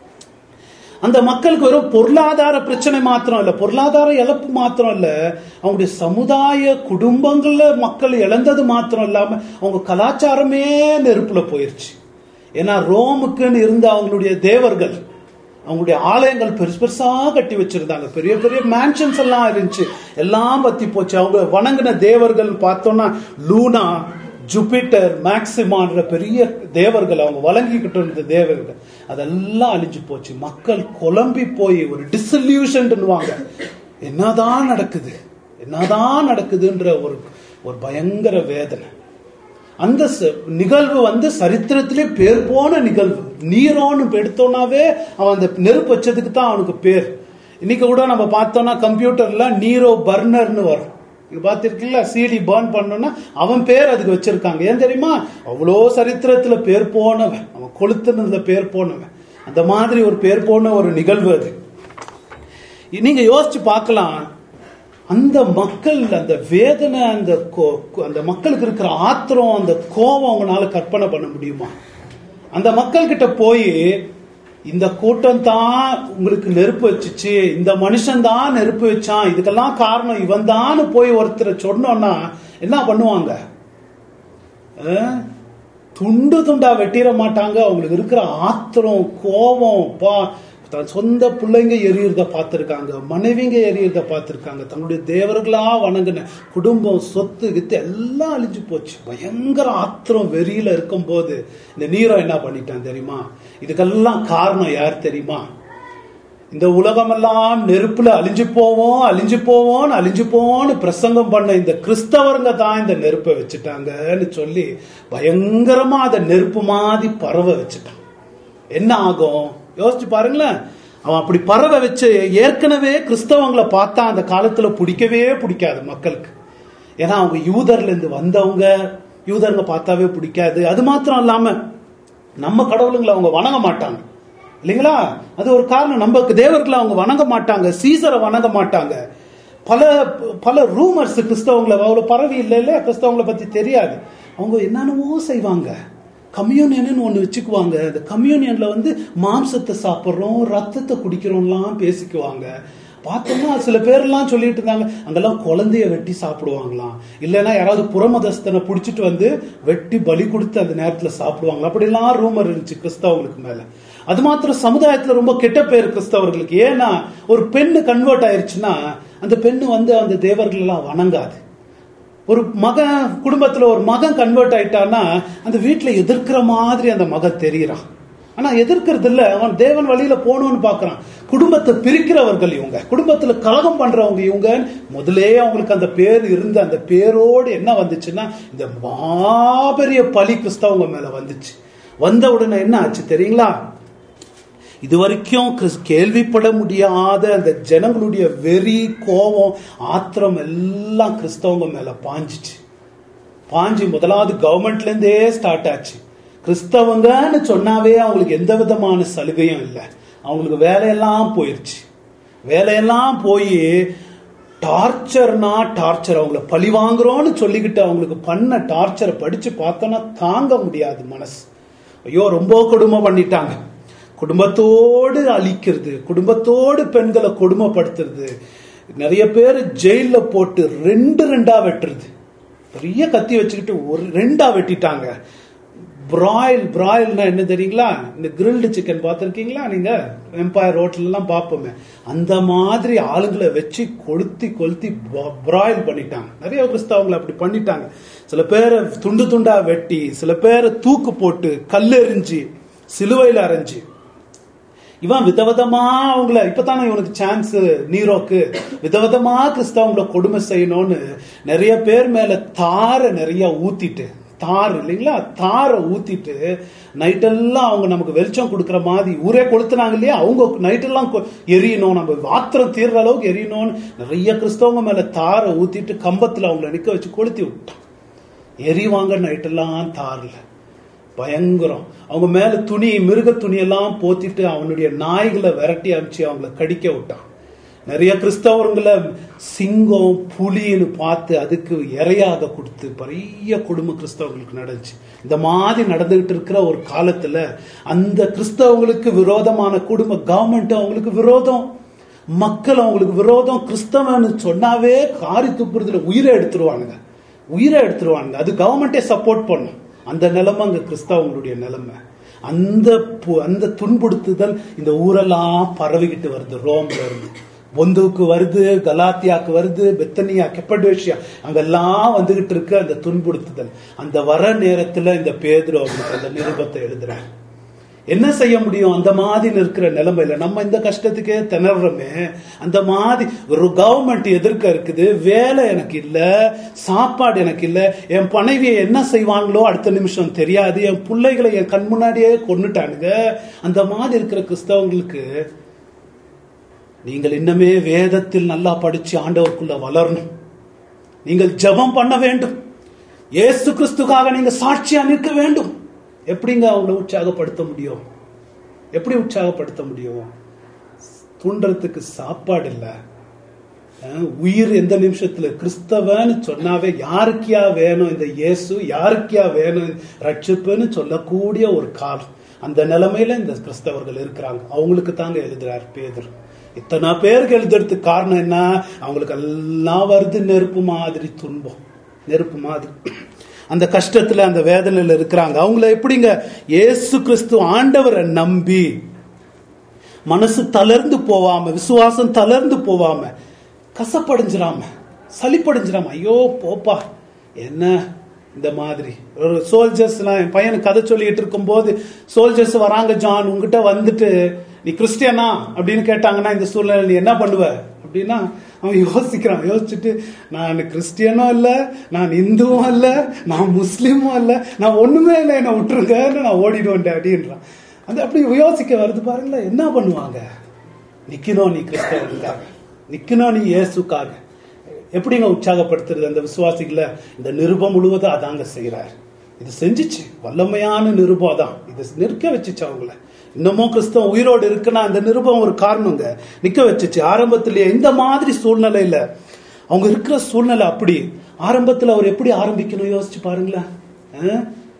அந்த மக்களுக்கு வெறும் பொருளாதார பிரச்சனை மாத்திரம் இல்ல பொருளாதார இழப்பு மாத்திரம் இல்ல அவங்களுடைய சமுதாய குடும்பங்கள்ல மக்கள் இழந்தது மாத்திரம் இல்லாம அவங்க கலாச்சாரமே நெருப்புல போயிருச்சு ஏன்னா ரோமுக்குன்னு இருந்த அவங்களுடைய தேவர்கள் அவங்களுடைய ஆலயங்கள் பெருசு பெருசா கட்டி வச்சிருந்தாங்க பெரிய பெரிய மேன்ஷன்ஸ் எல்லாம் இருந்துச்சு எல்லாம் பத்தி போச்சு அவங்க வணங்கின தேவர்கள் பார்த்தோம்னா லூனா ஜூபிட்டர் மேக்சிமான்ற பெரிய தேவர்கள் அவங்க வழங்கிக்கிட்டு இருந்த தேவர்கள் அதெல்லாம் அழிஞ்சு போச்சு மக்கள் குழம்பி போய் ஒரு டிசல்யூஷன்வாங்க என்னதான் நடக்குது என்னதான் நடக்குதுன்ற ஒரு ஒரு பயங்கர வேதனை அந்த ச- நிகழ்வு வந்து சரித்திரத்திலே பேர் போன நிகழ்வு நீரோன்னு எடுத்தோம்னாவே அவன் அந்த நெருப்பு வச்சதுக்கு தான் அவனுக்கு பேர் இன்னைக்கு கூட நம்ம பார்த்தோம்னா கம்ப்யூட்டர்ல நீரோ பர்னர்னு வரும் இது பார்த்திருக்கீங்களா சிடி பர்ன் பண்ணோம்னா அவன் பேர் அதுக்கு வச்சிருக்காங்க ஏன் தெரியுமா அவ்வளோ சரித்திரத்துல பேர் போனவன் அவன் கொளுத்துனதுல பேர் போனவன் அந்த மாதிரி ஒரு பேர் போன ஒரு நிகழ்வு அது நீங்க யோசிச்சு பார்க்கலாம் அந்த மக்கள் அந்த வேதனை அந்த கோ- கோ- அந்த மக்களுக்கு இருக்கிற ஆத்திரம் அந்த கோபம் அவங்களால கற்பனை பண்ண முடியுமா அந்த மக்கள் கிட்ட போய் இந்த கூட்டம் தான் உங்களுக்கு நெருப்பு வச்சுச்சு இந்த மனுஷன் தான் நெருப்பு வச்சான் இதுக்கெல்லாம் காரணம் இவன் தான் போய் ஒருத்தரை சொன்னோம்னா என்ன பண்ணுவாங்க அஹ்? துண்டு துண்டா வெட்டிட மாட்டாங்க அவங்களுக்கு இருக்கிற ஆத்திரம் கோபம் பா தன் சொந்த பிள்ளைங்க எரியறத பார்த்திருக்காங்க மனைவிங்க எரியறத பார்த்திருக்காங்க தன்னுடைய தேவர்களா வணங்கின குடும்பம் சொத்து கித்து எல்லாம் அழிஞ்சு போச்சு பயங்கர ஆத்திரம் வெறியில இருக்கும்போது இந்த நீரோ என்ன பண்ணிட்டான் தெரியுமா இதுக்கெல்லாம் காரணம் யார் தெரியுமா இந்த உலகமெல்லாம் நெருப்புல அழிஞ்சு போவோம் அழிஞ்சு போவோம் அழிஞ்சு போவோம்னு பிரசங்கம் பண்ண இந்த கிறிஸ்தவருங்க தான் இந்த நெருப்பை வச்சுட்டாங்கன்னு சொல்லி பயங்கரமா அதை நெருப்பு மாதிரி பரவ வச்சுட்டான் என்ன ஆகும் யோசிச்சு பாருங்களேன் அவன் அப்படி பறவை வச்சு ஏற்கனவே கிறிஸ்தவங்களை பார்த்தா அந்த காலத்துல பிடிக்கவே பிடிக்காது மக்களுக்கு ஏன்னா அவங்க யூதர்ல இருந்து வந்தவங்க யூதருங்க பார்த்தாவே பிடிக்காது அது மாத்திரம் இல்லாம நம்ம கடவுளுங்களை அவங்க வணங்க மாட்டாங்க இல்லைங்களா அது ஒரு காரணம் நம்ம தேவர்களை அவங்க வணங்க மாட்டாங்க சீசரை வணங்க மாட்டாங்க பல பல ரூமர்ஸ் கிறிஸ்தவங்களை அவ்வளவு பரவி இல்லை இல்ல கிறிஸ்தவங்களை பத்தி தெரியாது அவங்க என்னென்னவோ செய்வாங்க கம்யூனியன் ஒன்று வச்சுக்குவாங்க அந்த கம்யூனியன்ல வந்து மாம்சத்தை சாப்பிட்றோம் ரத்தத்தை குடிக்கிறோம்லாம் பேசிக்குவாங்க பார்த்தோம்னா சில பேர்லாம் சொல்லிட்டு இருந்தாங்க அங்கெல்லாம் குழந்தைய வெட்டி சாப்பிடுவாங்களாம் இல்லைன்னா யாராவது புறமதஸ்தனை பிடிச்சிட்டு வந்து வெட்டி பலி கொடுத்து அந்த நேரத்துல சாப்பிடுவாங்களா அப்படிலாம் ரூமர் இருந்துச்சு கிறிஸ்தவங்களுக்கு மேல அது மாத்திரம் சமுதாயத்துல ரொம்ப கெட்ட பேர் கிறிஸ்தவர்களுக்கு ஏன்னா ஒரு பெண்ணு கன்வெர்ட் ஆயிருச்சுன்னா அந்த பெண்ணு வந்து அந்த தேவர்கள் எல்லாம் வணங்காது ஒரு மகன் குடும்பத்துல ஒரு மகன் கன்வெர்ட் ஆயிட்டான்னா அந்த வீட்டுல எதிர்க்கிற மாதிரி அந்த மகன் தெரியறான் ஆனா எதிர்க்கிறது இல்ல அவன் தேவன் வழியில போகணும்னு பாக்குறான் குடும்பத்தை பிரிக்கிறவர்கள் இவங்க குடும்பத்துல கலகம் பண்றவங்க இவங்க முதலே அவங்களுக்கு அந்த பேர் இருந்த அந்த பேரோடு என்ன வந்துச்சுன்னா இந்த மாபெரிய பலி கிறிஸ்தவங்க மேல வந்துச்சு வந்த உடனே என்ன ஆச்சு தெரியுங்களா இது வரைக்கும் கிறிஸ்- கேள்விப்பட முடியாத அந்த ஜனங்களுடைய வெறி கோபம் ஆத்திரம் எல்லாம் கிறிஸ்தவங்க மேல பாஞ்சிச்சு பாஞ்சு முதலாவது கவர்மெண்ட்ல இருந்தே ஸ்டார்ட் ஆச்சு கிறிஸ்தவங்கன்னு சொன்னாவே அவங்களுக்கு எந்த விதமான சலுகையும் இல்லை அவங்களுக்கு வேலையெல்லாம் போயிருச்சு வேலையெல்லாம் போய் டார்ச்சர்னா டார்ச்சர் அவங்கள பழி வாங்குறோம்னு சொல்லிக்கிட்டு அவங்களுக்கு பண்ண டார்ச்சரை படிச்சு பார்த்தோன்னா தாங்க முடியாது மனசு ஐயோ ரொம்ப கொடுமை பண்ணிட்டாங்க குடும்பத்தோடு அழிக்கிறது குடும்பத்தோடு பெண்களை கொடுமைப்படுத்துறது நிறைய பேர் ஜெயில போட்டு ரெண்டு ரெண்டா வெட்டுறது பெரிய கத்தி வச்சுக்கிட்டு ஒரு ரெண்டா வெட்டிட்டாங்க பிராயில் பிராயில்னா என்ன தெரியுங்களா இந்த கிரில்டு சிக்கன் பார்த்துருக்கீங்களா நீங்க எம்பயர் ரோட்ல எல்லாம் பார்ப்போமே அந்த மாதிரி ஆளுங்களை வச்சு கொளுத்தி கொளுத்தி பிராயில் பண்ணிட்டாங்க நிறைய கிறிஸ்தவங்களை அப்படி பண்ணிட்டாங்க சில பேரை துண்டு துண்டா வெட்டி சில பேரை தூக்கு போட்டு கல்லெறிஞ்சு சிலுவையில் அரைஞ்சு இவன் விதவிதமா அவங்கள இப்பதானே இவனுக்கு சான்ஸ் நீரோக்கு விதவிதமா கிறிஸ்தவங்களை கொடுமை செய்யணும்னு நிறைய பேர் மேல தார நிறைய ஊத்திட்டு தார் இல்லைங்களா தாரை ஊத்திட்டு நைட்டெல்லாம் அவங்க நமக்கு வெளிச்சம் கொடுக்குற மாதிரி ஊரே கொளுத்துனாங்க இல்லையா அவங்க நைட்டெல்லாம் கொ- எரியணும் நம்ம ஆத்திரம் தீர்ற அளவுக்கு எரியணும்னு நிறைய கிறிஸ்தவங்க மேல தாரை ஊத்திட்டு கம்பத்துல அவங்கள நிக்க வச்சு கொளுத்தி விட்டான் எரிவாங்க நைட்டெல்லாம் தார்ல பயங்கரம் அவங்க மேல துணி மிருக துணியெல்லாம் போத்திட்டு அவனுடைய நாய்களை விரட்டி அனுப்பிச்சு அவங்கள கடிக்க விட்டான் நிறைய கிறிஸ்தவர்களை சிங்கம் புலின்னு பார்த்து அதுக்கு இரையாக கொடுத்து பெரிய குடும்ப கிறிஸ்தவங்களுக்கு நடந்துச்சு இந்த மாதிரி நடந்துகிட்டு இருக்கிற ஒரு காலத்துல அந்த கிறிஸ்தவங்களுக்கு விரோதமான குடும்ப கவர்மெண்ட் அவங்களுக்கு விரோதம் மக்கள் அவங்களுக்கு விரோதம் கிறிஸ்தவன்னு சொன்னாவே காரி துப்புறதுல உயிரை எடுத்துருவானுங்க உயிரை எடுத்துருவானுங்க அது கவர்மெண்டே சப்போர்ட் பண்ணும் அந்த நிலைமை அங்க கிறிஸ்தவங்களுடைய நிலைமை அந்த பு- அந்த துன்புறுத்துதல் இந்த ஊரெல்லாம் பரவிக்கிட்டு வருது ரோம்ல இருந்து பொந்துவுக்கு வருது கலாத்தியாக்கு வருது பெத்தனியா கெப்படேஷியா அங்கெல்லாம் வந்துகிட்டு இருக்கு அந்த துன்புறுத்துதல் அந்த வர நேரத்துல இந்த பேதுரு அவங்களுக்கு அந்த நிருபத்தை எழுதுறாரு என்ன செய்ய முடியும் அந்த மாதிரி இருக்கிற நிலைமையில நம்ம இந்த கஷ்டத்துக்கே திணறோமே அந்த மாதிரி ஒரு கவர்மெண்ட் எதிர்க்க இருக்குது வேலை எனக்கு இல்ல சாப்பாடு எனக்கு இல்ல என் மனைவியை என்ன செய்வாங்களோ அடுத்த நிமிஷம் தெரியாது என் பிள்ளைகளை என் கண் முன்னாடியே கொன்னுட்டானுங்க அந்த மாதிரி இருக்கிற கிறிஸ்தவங்களுக்கு நீங்கள் இன்னமே வேதத்தில் நல்லா படிச்சு ஆண்டவருக்குள்ள வளரணும் நீங்கள் ஜெபம் பண்ண வேண்டும் இயேசு கிறிஸ்துக்காக நீங்க சாட்சியா நிற்க வேண்டும் எப்படிங்க அவங்களை உற்சாகப்படுத்த முடியும் எப்படி உற்சாகப்படுத்த முடியும் தூண்டுறதுக்கு சாப்பாடு இல்ல அஹ், உயிர் எந்த நிமிஷத்துல கிறிஸ்தவன்னு சொன்னாவே யாருக்கியா வேணும் இந்த இயேசு யாருக்கியா வேணும் ரட்சிப்புன்னு சொல்லக்கூடிய ஒரு காலம் அந்த நிலைமையில இந்த கிறிஸ்தவர்கள் இருக்கிறாங்க அவங்களுக்கு தாங்க எழுதுறார் பேதர் இத்தனை பேருக்கு எழுதுறதுக்கு காரணம் என்ன அவங்களுக்கு எல்லாம் வருது நெருப்பு மாதிரி துன்பம் நெருப்பு மாதிரி அந்த கஷ்டத்துல அந்த வேதனையில இருக்கிறாங்க அவங்கள எப்படிங்க இயேசு கிறிஸ்து ஆண்டவரை நம்பி மனசு தளர்ந்து போவாம விசுவாசம் தளர்ந்து போவாம கசப்படைஞ்சிராம சலிப்படைஞ்சிராம ஐயோ போப்பா என்ன இந்த மாதிரி ஒரு சோல்ஜர்ஸ் என் பையனுக்கு கதை சொல்லிட்டு இருக்கும்போது சோல்ஜர்ஸ் வராங்க ஜான் உங்ககிட்ட வந்துட்டு நீ கிறிஸ்டியனா அப்படின்னு கேட்டாங்கன்னா இந்த சூழ்நிலை நீ என்ன பண்ணுவ அப்படின்னா அவன் யோசிக்கிறான் யோசிச்சுட்டு நான் கிறிஸ்டியனும் இல்ல நான் இந்துவும் இல்ல நான் முஸ்லீமும் இல்ல நான் ஒண்ணுமே இல்லை என்னை விட்டுருங்கன்னு நான் ஓடிடுவேன் அப்படின்றான் அது அப்படி யோசிக்க வருது பாருங்களேன் என்ன பண்ணுவாங்க நிக்கணும் நீ கிறிஸ்தவனுக்காக நிக்கணும் நீ இயேசுக்காக எப்படிங்க உற்சாகப்படுத்துறது அந்த விசுவாசிகளை இந்த நிருபம் முழுவதும் அதாங்க செய்யறாரு இது செஞ்சுச்சு வல்லமையான நிருபம் தான் இது நிற்க வச்சுச்சு அவங்கள இன்னமும் கிறிஸ்தவம் உயிரோடு இருக்குன்னா அந்த நிருபம் ஒரு காரணங்க நிக்க வச்சுச்சு ஆரம்பத்திலேயே இந்த மாதிரி சூழ்நிலையில அவங்க இருக்கிற சூழ்நிலை அப்படி ஆரம்பத்துல அவர் எப்படி ஆரம்பிக்கணும் யோசிச்சு பாருங்களேன் ஆ?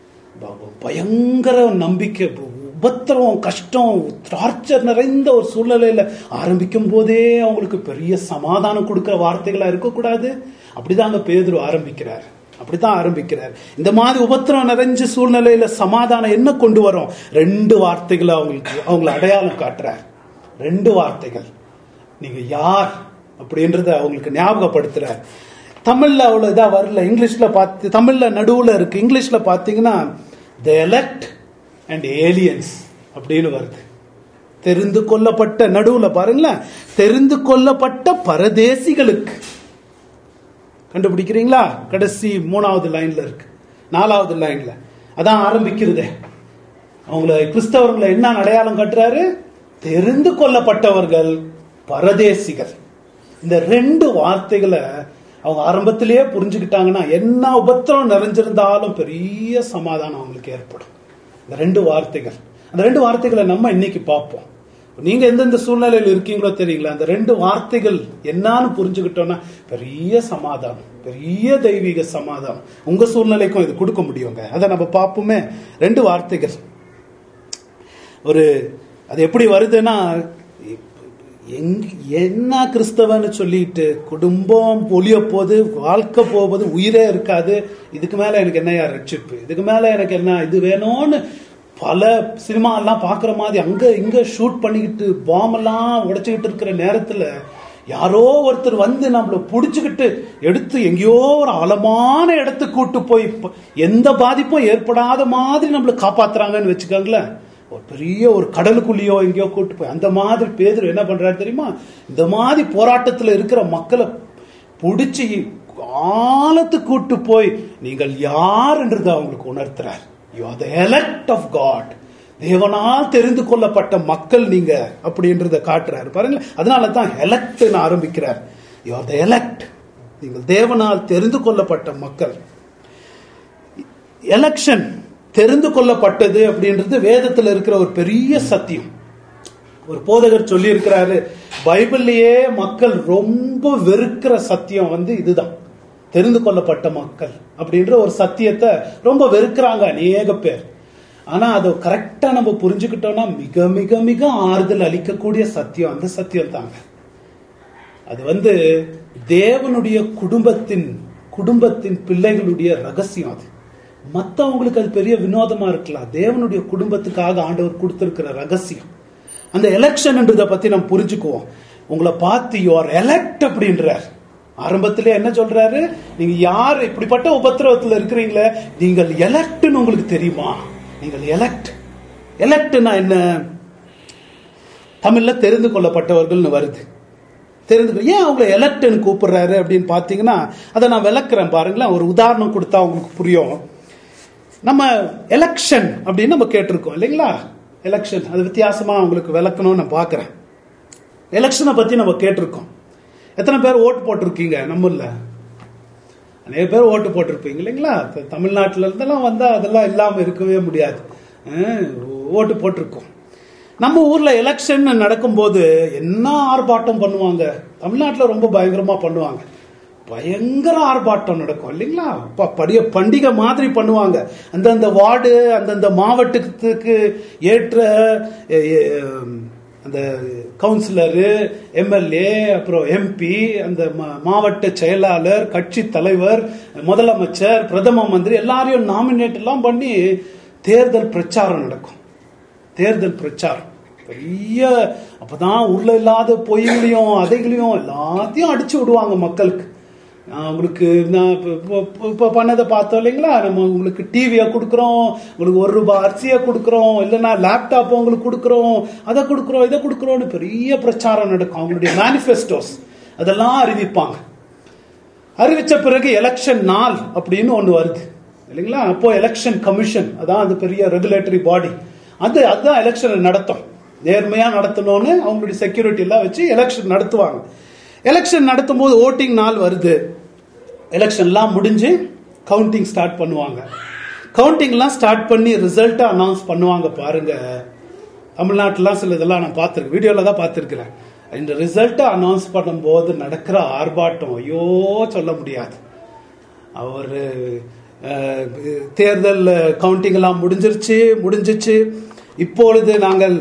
ப- பயங்கர நம்பிக்கை உபத்திரம் கஷ்டம் டார்ச்சர் நிறைந்த ஒரு சூழ்நிலையில ஆரம்பிக்கும் போதே அவங்களுக்கு பெரிய சமாதானம் கொடுக்கிற வார்த்தைகளா இருக்கக்கூடாது அப்படிதாங்க பேதுரு ஆரம்பிக்கிறார் அப்படித்தான் ஆரம்பிக்கிறார் இந்த மாதிரி உபத்திரம் நிறைஞ்ச சூழ்நிலையில சமாதானம் என்ன கொண்டு வரும் ரெண்டு வார்த்தைகளை அவங்களுக்கு அவங்களை அடையாளம் காட்டுறார் ரெண்டு வார்த்தைகள் நீங்க யார் அப்படின்றத அவங்களுக்கு ஞாபகப்படுத்துறார் தமிழ்ல அவ்வளவு இதா வரல இங்கிலீஷ்ல பார்த்து தமிழ்ல நடுவுல இருக்கு இங்கிலீஷ்ல பாத்தீங்கன்னா த எலக்ட் அண்ட் ஏலியன்ஸ் அப்படின்னு வருது தெரிந்து கொள்ளப்பட்ட நடுவுல பாருங்களேன் தெரிந்து கொள்ளப்பட்ட பரதேசிகளுக்கு கண்டுபிடிக்கிறீங்களா கடைசி மூணாவது லைன்ல இருக்கு நாலாவது லைன்ல அதான் ஆரம்பிக்கிறதே அவங்கள கிறிஸ்தவர்களை என்ன அடையாளம் காட்டுறாரு தெரிந்து கொள்ளப்பட்டவர்கள் பரதேசிகள் இந்த ரெண்டு வார்த்தைகளை அவங்க ஆரம்பத்திலேயே புரிஞ்சுக்கிட்டாங்கன்னா என்ன உபத்திரம் நிறைஞ்சிருந்தாலும் பெரிய சமாதானம் அவங்களுக்கு ஏற்படும் இந்த ரெண்டு வார்த்தைகள் அந்த ரெண்டு வார்த்தைகளை நம்ம இன்னைக்கு பார்ப்போம் நீங்க எந்தெந்த சூழ்நிலையில் இருக்கீங்களோ தெரியல அந்த ரெண்டு வார்த்தைகள் என்னன்னு புரிஞ்சுக்கிட்டோம்னா பெரிய சமாதானம் பெரிய தெய்வீக சமாதானம் உங்க சூழ்நிலைக்கும் இது கொடுக்க முடியுங்க அதை நம்ம பார்ப்போமே ரெண்டு வார்த்தைகள் ஒரு அது எப்படி வருதுன்னா எங்க என்ன கிறிஸ்தவன்னு சொல்லிட்டு குடும்பம் ஒளிய போது வாழ்க்கை போகுது உயிரே இருக்காது இதுக்கு மேல எனக்கு என்னையா ரட்சிப்பு இதுக்கு மேல எனக்கு என்ன இது வேணும்னு பல சினிமா எல்லாம் பாக்குற மாதிரி அங்க இங்க ஷூட் பண்ணிக்கிட்டு பாம் எல்லாம் உடைச்சுக்கிட்டு இருக்கிற நேரத்துல யாரோ ஒருத்தர் வந்து நம்மள புடிச்சுக்கிட்டு எடுத்து எங்கேயோ ஒரு ஆழமான இடத்துக்கு கூட்டு போய் ப- எந்த பாதிப்பும் ஏற்படாத மாதிரி நம்மள காப்பாத்துறாங்கன்னு வச்சுக்கோங்களேன் ஒரு பெரிய ஒரு கடலுக்குள்ளேயோ எங்கேயோ கூட்டு போய் அந்த மாதிரி பேதர் என்ன பண்றாரு தெரியுமா இந்த மாதிரி போராட்டத்துல இருக்கிற மக்களை புடிச்சு ஆழத்துக்கு கூட்டு போய் நீங்கள் யாருன்றதை அவங்களுக்கு உணர்த்துறார் you are the elect of God தேவனால் தெரிந்து கொள்ளப்பட்ட மக்கள் நீங்க அப்படின்றத காட்டுறாரு பாருங்க அதனால தான் எலக்ட்னு ஆரம்பிக்கிறார் யூ ஆர் த எலக்ட் நீங்கள் தேவனால் தெரிந்து கொள்ளப்பட்ட மக்கள் எலெக்ஷன் தெரிந்து கொள்ளப்பட்டது அப்படின்றது வேதத்துல இருக்கிற ஒரு பெரிய சத்தியம் ஒரு போதகர் சொல்லி இருக்கிறாரு பைபிள்லயே மக்கள் ரொம்ப வெறுக்கிற சத்தியம் வந்து இதுதான் தெரிந்து கொள்ளப்பட்ட மக்கள் அப்படின்ற ஒரு சத்தியத்தை ரொம்ப வெறுக்கிறாங்க அநேக பேர் ஆனா அதை கரெக்டா நம்ம புரிஞ்சுக்கிட்டோம்னா மிக மிக மிக ஆறுதல் அளிக்கக்கூடிய சத்தியம் அந்த சத்தியம் தாங்க அது வந்து தேவனுடைய குடும்பத்தின் குடும்பத்தின் பிள்ளைகளுடைய ரகசியம் அது மத்தவங்களுக்கு அது பெரிய வினோதமா இருக்கலாம் தேவனுடைய குடும்பத்துக்காக ஆண்டவர் கொடுத்திருக்கிற ரகசியம் அந்த எலெக்ஷன்ன்றதை பத்தி நம்ம புரிஞ்சுக்குவோம் உங்களை பார்த்து யுவர் எலெக்ட் அப்படின்றார் ஆரம்பத்திலே என்ன சொல்றாரு நீங்க யார் இப்படிப்பட்ட உபத்திரவத்துல இருக்கிறீங்களே நீங்கள் எலெக்ட்னு உங்களுக்கு தெரியுமா நீங்கள் எலெக்ட் எலெக்ட்னா என்ன தமிழ்ல தெரிந்து கொள்ளப்பட்டவர்கள்னு வருது தெரிந்து கொள்ள- ஏன் அவங்களை எலக்ட்னு கூப்பிடுறாரு அப்படின்னு பார்த்தீங்கன்னா அதை நான் விளக்குறேன் பாருங்களேன் ஒரு உதாரணம் கொடுத்தா உங்களுக்கு புரியும் நம்ம எலெக்ஷன் அப்படின்னு நம்ம கேட்டிருக்கோம் இல்லைங்களா எலெக்ஷன் அது வித்தியாசமா உங்களுக்கு விளக்கணும்னு நான் பார்க்குறேன் எலெக்ஷனை பத்தி நம்ம கேட்டிருக்கோம் எத்தனை பேர் ஓட்டு போட்டிருக்கீங்க நம்மள நிறைய பேர் ஓட்டு போட்டிருப்பீங்க இல்லைங்களா இப்ப தமிழ்நாட்டுல இருந்தெல்லாம் வந்தா அதெல்லாம் இல்லாம இருக்கவே முடியாது அஹ், ஓட்டு போட்டிருக்கோம் நம்ம ஊர்ல எலெக்ஷன் நடக்கும்போது என்ன ஆர்ப்பாட்டம் பண்ணுவாங்க தமிழ்நாட்டுல ரொம்ப பயங்கரமா பண்ணுவாங்க பயங்கர ஆர்ப்பாட்டம் நடக்கும் இல்லைங்களா அப்பா, படிய பண்டிகை மாதிரி பண்ணுவாங்க அந்தந்த வார்டு அந்தந்த மாவட்டத்துக்கு ஏற்ற எ, எ, அந்த கவுன்சிலரு எம்எல்ஏ அப்புறம் எம்பி அந்த ம- மாவட்ட செயலாளர் கட்சி தலைவர் முதலமைச்சர் பிரதம மந்திரி எல்லாரையும் நாமினேட் எல்லாம் பண்ணி தேர்தல் பிரச்சாரம் நடக்கும் தேர்தல் பிரச்சாரம் பெரிய அப்பதான் உள்ள இல்லாத பொய்களையும் அதைகளையும் எல்லாத்தையும் அடிச்சு விடுவாங்க மக்களுக்கு நான் உங்களுக்கு நான் இப்போ- இப்போ இப்போ பண்ணதை பார்த்தோம் இல்லைங்களா நம்ம உங்களுக்கு டிவியை கொடுக்குறோம் உங்களுக்கு ஒரு ரூபாய் அரிசியை கொடுக்குறோம் இல்லைன்னா லேப்டாப் உங்களுக்கு கொடுக்குறோம் அதை கொடுக்குறோம் இதை கொடுக்குறோம்னு பெரிய பிரச்சாரம் நடக்கும் அவங்களுடைய மேனிஃபெஸ்டோஸ் அதெல்லாம் அறிவிப்பாங்க அறிவிச்ச பிறகு எலெக்ஷன் நாள் அப்படின்னு ஒன்று வருது இல்லைங்களா அப்போ எலெக்ஷன் கமிஷன் அதான் அந்த பெரிய ரெகுலேட்டரி பாடி அது அதுதான் எலெக்ஷனை நடத்தும் நேர்மையா நடத்தணும்னு அவங்களுடைய செக்யூரிட்டி எல்லாம் வச்சு எலெக்ஷன் நடத்துவாங்க எலெக்ஷன் நடத்தும் போது ஓட்டிங் நாள் வருது எலெக்ஷன்லாம் முடிஞ்சு கவுண்டிங் ஸ்டார்ட் பண்ணுவாங்க கவுண்டிங்லாம் ஸ்டார்ட் பண்ணி ரிசல்ட்டை அனௌன்ஸ் பண்ணுவாங்க பாருங்க தமிழ்நாட்டிலாம் சில இதெல்லாம் நான் பார்த்துருக்கேன் வீடியோவில் தான் பார்த்துருக்கிறேன் இந்த ரிசல்ட்டை அனௌன்ஸ் பண்ணும்போது நடக்கிற ஆர்ப்பாட்டம் ஐயோ சொல்ல முடியாது அவர் தேர்தல் கவுண்டிங் எல்லாம் முடிஞ்சிருச்சு முடிஞ்சிச்சு இப்பொழுது நாங்கள்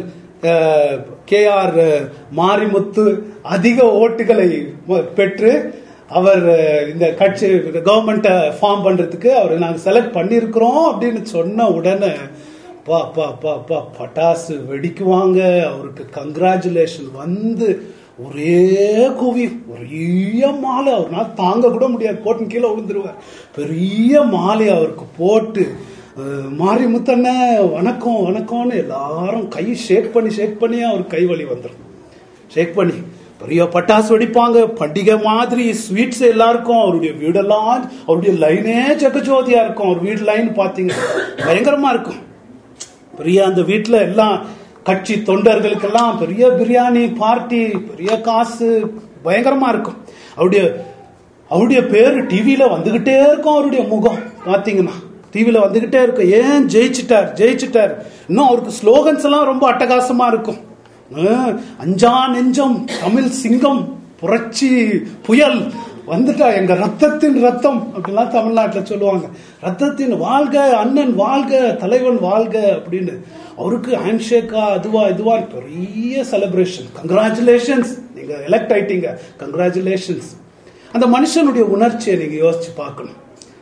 கேஆர் மாரிமுத்து அதிக ஓட்டுகளை மு- பெற்று அவர் அஹ், இந்த கட்சி கவர்மெண்ட்டை ஃபார்ம் பண்றதுக்கு அவரை நாங்கள் செலக்ட் பண்ணியிருக்கிறோம் அப்படின்னு சொன்ன உடனே பா பா பா பா பட்டாசு வெடிக்குவாங்க அவருக்கு கங்க்ராச்சுலேஷன் வந்து ஒரே குவி பெரிய மாலை அவர்னால தாங்க கூட முடியாது போட்டு கீழே விழுந்துருவார் பெரிய மாலை அவருக்கு போட்டு அஹ், மாரி முத்தண்ண வணக்கம் வணக்கம்னு எல்லாரும் கை ஷேக் பண்ணி ஷேக் பண்ணி அவர் கை வலி வந்துடும் ஷேக் பண்ணி பெரிய பட்டாசு வெடிப்பாங்க பண்டிகை மாதிரி ஸ்வீட்ஸ் எல்லாருக்கும் அவருடைய வீடெல்லாம் அவருடைய லைனே ஜெகஜோதியா இருக்கும் அவர் வீடு லைன் பாத்தீங்க பயங்கரமா இருக்கும் பெரிய அந்த வீட்டுல எல்லாம் கட்சி தொண்டர்களுக்கெல்லாம் பெரிய பிரியாணி பார்ட்டி பெரிய காசு பயங்கரமா இருக்கும் அவருடைய அவருடைய பேரு டிவியில வந்துகிட்டே இருக்கும் அவருடைய முகம் பாத்தீங்கன்னா டிவியில வந்துகிட்டே இருக்கும் ஏன் ஜெயிச்சிட்டார் ஜெயிச்சிட்டார் இன்னும் அவருக்கு ஸ்லோகன்ஸ் எல்லாம் ரொம்ப அட்டகாசமா இருக்கும் அஹ், அஞ்சா நெஞ்சம் தமிழ் சிங்கம் புரட்சி புயல் வந்துட்டா எங்க ரத்தத்தின் ரத்தம் அப்படிலாம் தமிழ்நாட்டில் சொல்லுவாங்க ரத்தத்தின் வாழ்க அண்ணன் வாழ்க தலைவன் வாழ்க அப்படின்னு அவருக்கு ஹேண்ட்ஷேக்கா அதுவா இதுவா பெரிய செலிப்ரேஷன் கங்க்ராச்சுலேஷன்ஸ் நீங்க எலெக்ட் ஆயிட்டீங்க கங்க்ராச்சுலேஷன்ஸ் அந்த மனுஷனுடைய உணர்ச்சியை நீங்க யோசிச்சு பார்க்கணும்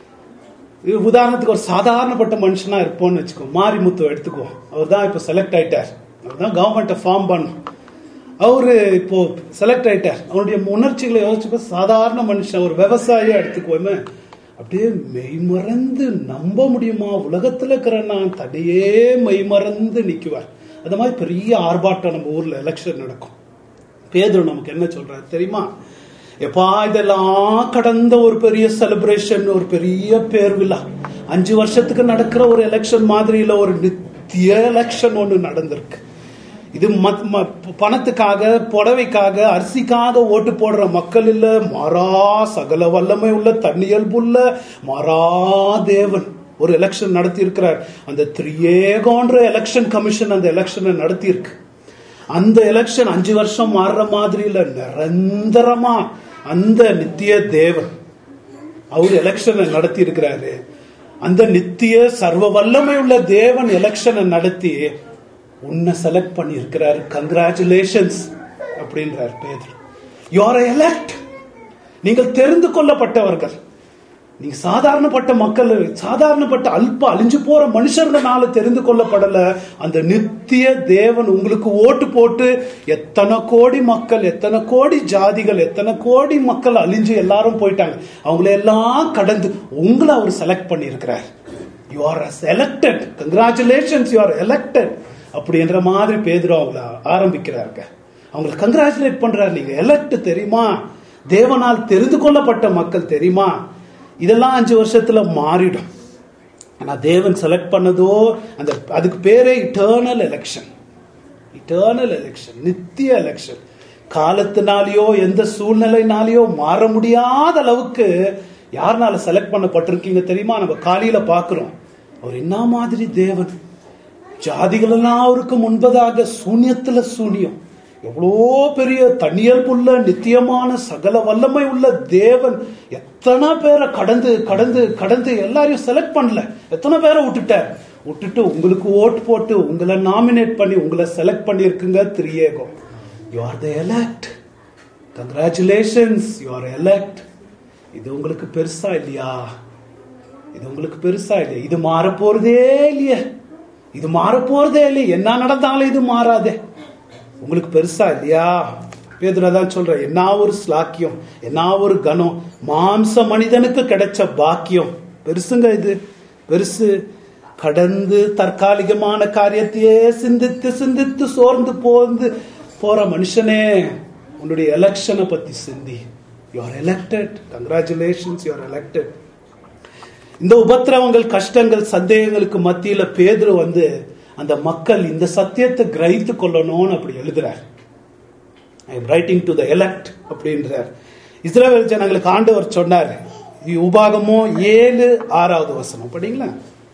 இது உதாரணத்துக்கு ஒரு சாதாரணப்பட்ட மனுஷனா இருப்போம்னு வச்சுக்கோ மாரிமுத்து எடுத்துக்கோ அவர் தான் இப்போ செலக்ட் ஆயிட்டார் அவர் தான் கவர்மெண்ட்டை ஃபார்ம் பண்ணும் அவரு இப்போ செலக்ட் ஆயிட்டார் அவருடைய உணர்ச்சிகளை யோசிச்சுக்கோ சாதாரண மனுஷன் ஒரு விவசாயியா எடுத்துக்கோமே அப்படியே மெய்மறந்து நம்ப முடியுமா உலகத்துல இருக்கிற நான் தடையே மெய்மறந்து நிக்குவார் அந்த மாதிரி பெரிய ஆர்ப்பாட்டம் நம்ம ஊர்ல எலெக்ஷன் நடக்கும் பேதுரு நமக்கு என்ன சொல்றாரு தெரியுமா எப்பா இதெல்லாம் கடந்த ஒரு பெரிய செலிப்ரேஷன் ஒரு பெரிய பேர் விழா அஞ்சு வருஷத்துக்கு நடக்கிற ஒரு எலெக்ஷன் மாதிரியில ஒரு நித்திய எலெக்ஷன் ஒண்ணு நடந்திருக்கு இது மத்- ம- பணத்துக்காக புடவைக்காக அரிசிக்காக ஓட்டு போடுற மக்கள் இல்ல மாறா சகல வல்லமை உள்ள தன்னியல்புள்ள மாறா தேவன் ஒரு எலெக்ஷன் நடத்தி இருக்கிறார் அந்த திரியேகோன்ற எலெக்ஷன் கமிஷன் அந்த எலெக்ஷனை நடத்தி இருக்கு அந்த எலெக்ஷன் அஞ்சு வருஷம் மாறுற மாதிரி இல்ல நிரந்தரமா அந்த நித்திய தேவன் அவர் எலெக்ஷனை நடத்தி இருக்கிறாரு அந்த நித்திய சர்வ வல்லமை உள்ள தேவன் எலெக்ஷனை நடத்தி உன்னை செலக்ட் பண்ணி இருக்கிறாரு கங்க்ராச்சுலேஷன்ஸ் அப்படின்றார் பேதர் யூ ஆர் எலெக்ட் நீங்கள் தெரிந்து கொள்ளப்பட்டவர்கள் நீங்க சாதாரணப்பட்ட மக்கள் சாதாரணப்பட்ட அல்ப அழிஞ்சு போற மனுஷர்களால தெரிந்து கொள்ளப்படல அந்த நித்திய தேவன் உங்களுக்கு ஓட்டு போட்டு எத்தனை கோடி மக்கள் எத்தனை கோடி ஜாதிகள் எத்தனை கோடி மக்கள் அழிஞ்சு எல்லாரும் போயிட்டாங்க அவங்கள எல்லாம் கடந்து உங்களை அவர் செலக்ட் பண்ணியிருக்கிறார் you are elected congratulations you are elected அப்படின்ற மாதிரி பேதுரு அவங்கள ஆரம்பிக்கிறாருங்க அவங்களை கங்க்ராச்சுலேட் பண்றாரு நீங்க எலெக்ட் தெரியுமா தேவனால் தெரிந்து கொள்ளப்பட்ட மக்கள் தெரியுமா இதெல்லாம் அஞ்சு வருஷத்துல மாறிடும் ஆனா தேவன் செலக்ட் பண்ணதோ அந்த அதுக்கு பேரே இட்டர்னல் எலெக்ஷன் இட்டர்னல் எலெக்ஷன் நித்திய எலெக்ஷன் காலத்தினாலேயோ எந்த சூழ்நிலைனாலேயோ மாற முடியாத அளவுக்கு யாருனால செலக்ட் பண்ணப்பட்டிருக்கீங்க தெரியுமா நம்ம காலையில பாக்குறோம் அவர் என்ன மாதிரி தேவன் ஜாதிகள் எல்லாம் அவருக்கு முன்பதாக சூன்யத்துல சூன்யம் எவ்வளோ பெரிய தனியல்புள்ள நித்தியமான சகல வல்லமை உள்ள தேவன் எத்தனை பேரை கடந்து கடந்து கடந்து எல்லாரையும் செலக்ட் பண்ணல எத்தனை பேரை விட்டுட்டார் விட்டுட்டு உங்களுக்கு ஓட்டு போட்டு உங்களை நாமினேட் பண்ணி உங்களை செலக்ட் பண்ணியிருக்குங்க திரியேகம் you are the elect congratulations you are elect இது உங்களுக்கு பெருசா இல்லையா இது உங்களுக்கு பெருசா இல்லையா இது மாற போறதே இல்லையே இது மாற போறதே இல்லையே என்ன நடந்தாலும் இது மாறாதே உங்களுக்கு பெருசா இல்லையா பேதுரு அதான் சொல்ற என்ன ஒரு ஸ்லாக்கியம் என்ன ஒரு கனம் மாம்ச மனிதனுக்கு கிடைச்ச பாக்கியம் பெருசுங்க இது பெருசு கடந்து தற்காலிகமான காரியத்தையே சிந்தித்து சிந்தித்து சோர்ந்து போந்து போற மனுஷனே உன்னுடைய எலெக்ஷனை பத்தி சிந்தி you are elected congratulations you are elected இந்த உபத்திரவங்கள் கஷ்டங்கள் சந்தேகங்களுக்கு மத்தியில பேதுரு வந்து அந்த மக்கள் இந்த சத்தியத்தை கிரகித்து கொள்ளணும்னு அப்படி எழுதுறார் I am writing to the elect அப்படின்றார் இஸ்ரேல் ஜனங்களுக்கு ஆண்டவர் சொன்னார் உபாகமோ ஏழு ஆறாவது வசனம் படிங்களா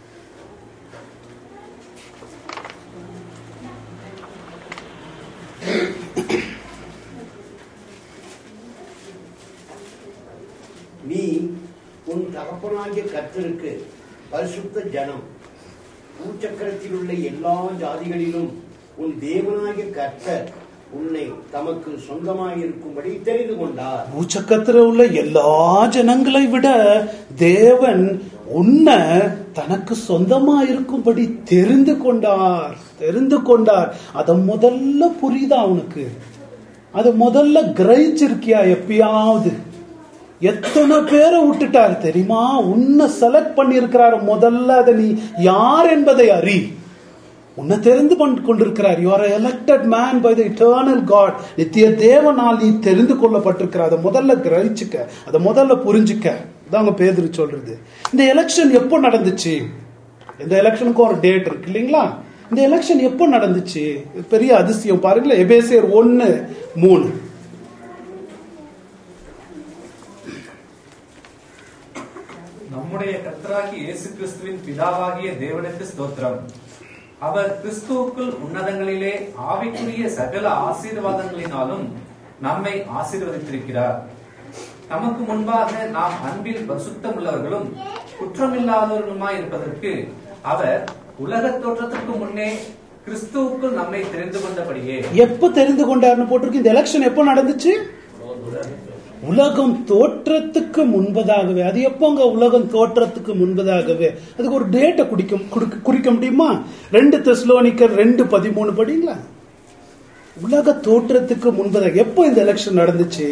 நீ உன் தகப்பனாகிய கர்த்தருக்கு பரிசுத்த ஜனம் பூச்சக்கரத்தில் உள்ள எல்லா ஜாதிகளிலும் உன் தேவனாகிய கர்த்தர் உன்னை தமக்கு சொந்தமாயிருக்கும்படி தெரிந்து கொண்டார் பூச்சக்கத்துல உள்ள எல்லா ஜனங்களை விட தேவன் உன்னை தனக்கு சொந்தமா இருக்கும்படி தெரிந்து கொண்டார் தெரிந்து கொண்டார் அத முதல்ல புரியுதா அவனுக்கு அத முதல்ல கிரகிச்சிருக்கியா எப்பயாவது எத்தனை பேரை விட்டுட்டார் தெரியுமா உன்னை செலக்ட் பண்ணியிருக்கிறார் முதல்ல அதை நீ யார் என்பதை அறி உன்னை தெரிந்து கொண்டு கொண்டிருக்கிறார் you are elected man by the eternal God நித்திய தேவனால் நீ தெரிந்து கொள்ளப்பட்டிருக்கிற அதை முதல்ல கிரகிச்சுக்க அதை முதல்ல புரிஞ்சுக்க இதாங்க பேதுரு சொல்றது இந்த எலெக்ஷன் எப்போ நடந்துச்சு இந்த எலெக்ஷனுக்கும் ஒரு டேட் இருக்கு இல்லைங்களா இந்த எலெக்ஷன் எப்போ நடந்துச்சு இது பெரிய அதிசயம் பாருங்களேன் எபேசியர் ஒன்னு மூணு நம்முடைய கர்த்தராகிய இயேசு கிறிஸ்துவின் பிதாவாகிய தேவனுக்கு ஸ்தோத்திரம் அவர் கிறிஸ்துவுக்குள் உன்னதங்களிலே ஆவிக்குரிய சகல ஆசீர்வாதங்களினாலும் நம்மை ஆசீர்வதித்திருக்கிறார் நமக்கு முன்பாக நாம் அன்பில் பரிசுத்தம் உள்ளவர்களும் குற்றமில்லாதவர்களுமாய் இருப்பதற்கு அவர் உலகத் தோற்றத்துக்கு முன்னே கிறிஸ்துவுக்குள் நம்மை தெரிந்து கொண்டபடியே எப்ப தெரிந்து கொண்டார்னு போட்டிருக்கு இந்த எலெக்ஷன் எப்போ நடந்துச்சு உலகம் தோற்றத்துக்கு முன்பதாகவே அது எப்போங்க உலகம் தோற்றத்துக்கு முன்பதாகவே அதுக்கு ஒரு டேட்டை குடிக்க குடுக்க- குறிக்க முடியுமா ரெண்டு தெஸ்லோனிக்கர் ரெண்டு பதிமூணு படிங்களா உலக தோற்றத்துக்கு முன்பதாக எப்போ இந்த எலெக்ஷன் நடந்துச்சு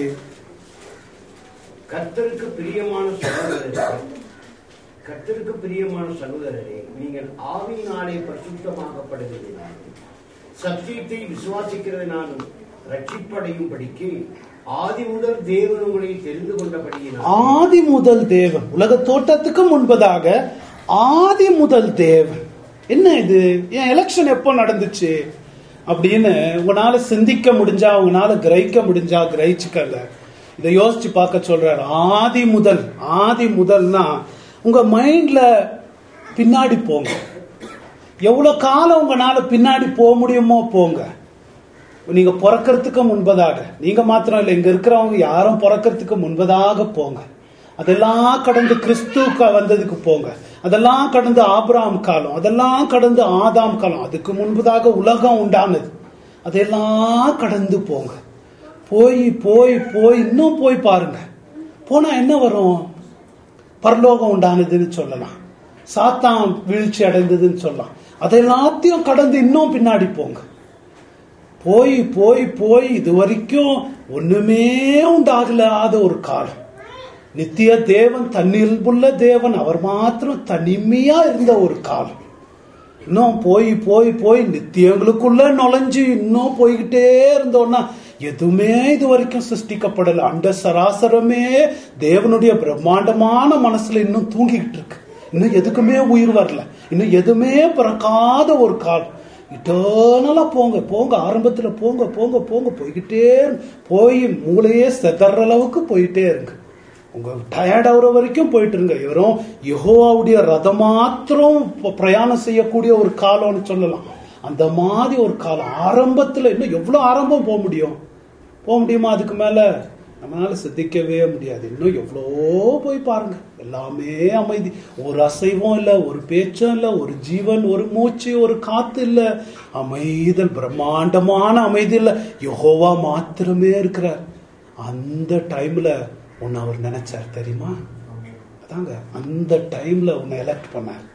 கர்த்தருக்கு பிரியமான சகோதரரே கர்த்தருக்கு பிரியமான சகோதரரே நீங்கள் ஆவியினாலே பரிசுத்தமாக்கப்படுகிறீர்கள் சத்தியத்தை விசுவாசிக்கிறதுனாலும் ரட்சிப்படையும் படிக்கு ஆதி முதல் தேவன் உங்களை தெரிந்து கொண்டபடியினால் ஆதி முதல் தேவன் உலக தோற்றத்துக்கு முன்பதாக ஆதி முதல் தேவன் என்ன இது என் எலெக்ஷன் எப்போ நடந்துச்சு அப்படின்னு உங்களால சிந்திக்க முடிஞ்சா உங்களால கிரகிக்க முடிஞ்சா கிரகிச்சுக்கல இதை யோசிச்சு பார்க்க சொல்றாரு ஆதி முதல் ஆதி முதல்னா உங்க மைண்ட்ல பின்னாடி போங்க எவ்வளவு காலம் உங்களால பின்னாடி போக முடியுமோ போங்க நீங்க பிறக்கிறதுக்கு முன்பதாக நீங்க மாத்திரம் இல்லை இங்க இருக்கிறவங்க யாரும் பிறக்கிறதுக்கு முன்பதாக போங்க அதெல்லாம் கடந்து கிறிஸ்துவுக்கு வந்ததுக்கு போங்க அதெல்லாம் கடந்து ஆபிரகாம் காலம் அதெல்லாம் கடந்து ஆதாம் காலம் அதுக்கு முன்பதாக உலகம் உண்டானது அதெல்லாம் கடந்து போங்க போய் போய் போய் இன்னும் போய் பாருங்க போனா என்ன வரும் பரலோகம் உண்டானதுன்னு சொல்லலாம் சாத்தான் வீழ்ச்சி அடைந்ததுன்னு சொல்லலாம் அதெல்லாத்தையும் கடந்து இன்னும் பின்னாடி போங்க போய் போய் போய் இது வரைக்கும் ஒண்ணுமே உண்டாகலாத ஒரு காலம் நித்திய தேவன் தன்னில்புள்ள தேவன் அவர் மாத்திரம் தனிமையா இருந்த ஒரு காலம் இன்னும் போய் போய் போய் நித்தியங்களுக்குள்ள நுழைஞ்சு இன்னும் போய்கிட்டே இருந்தோம்னா எதுவுமே இது வரைக்கும் சிருஷ்டிக்கப்படல அண்ட சராசரமே தேவனுடைய பிரம்மாண்டமான மனசுல இன்னும் தூங்கிக்கிட்டு இருக்கு இன்னும் எதுக்குமே உயிர் வரல இன்னும் எதுவுமே பிறக்காத ஒரு காலம் இட்டர்னலா போங்க போங்க ஆரம்பத்துல போங்க போங்க போங்க போய்கிட்டே இருங்க. போய் மூளையே செதற அளவுக்கு போயிட்டே இருங்க உங்க டயர்ட் ஆகுற வரைக்கும் போயிட்டு இருங்க வெறும் யெகோவாவுடைய ரதம் மாத்திரம் ப- பிரயாணம் செய்யக்கூடிய ஒரு காலம்னு சொல்லலாம் அந்த மாதிரி ஒரு காலம் ஆரம்பத்துல இன்னும் எவ்வளவு ஆரம்பம் போக முடியும் போக முடியுமா அதுக்கு மேல நம்மளால சித்திக்கவே முடியாது இன்னும் எவ்வளோ போய் பாருங்க எல்லாமே அமைதி ஒரு அசைவம் இல்ல ஒரு பேச்சும் இல்ல ஒரு ஜீவன் ஒரு மூச்சு ஒரு காத்து இல்ல அமைதல் பிரம்மாண்டமான அமைதி இல்ல யெகோவா மாத்திரமே இருக்கிறார் அந்த டைம்ல உன்னை அவர் நினைச்சார் தெரியுமா அதாங்க அந்த டைம்ல உன்னை எலெக்ட் பண்ணார்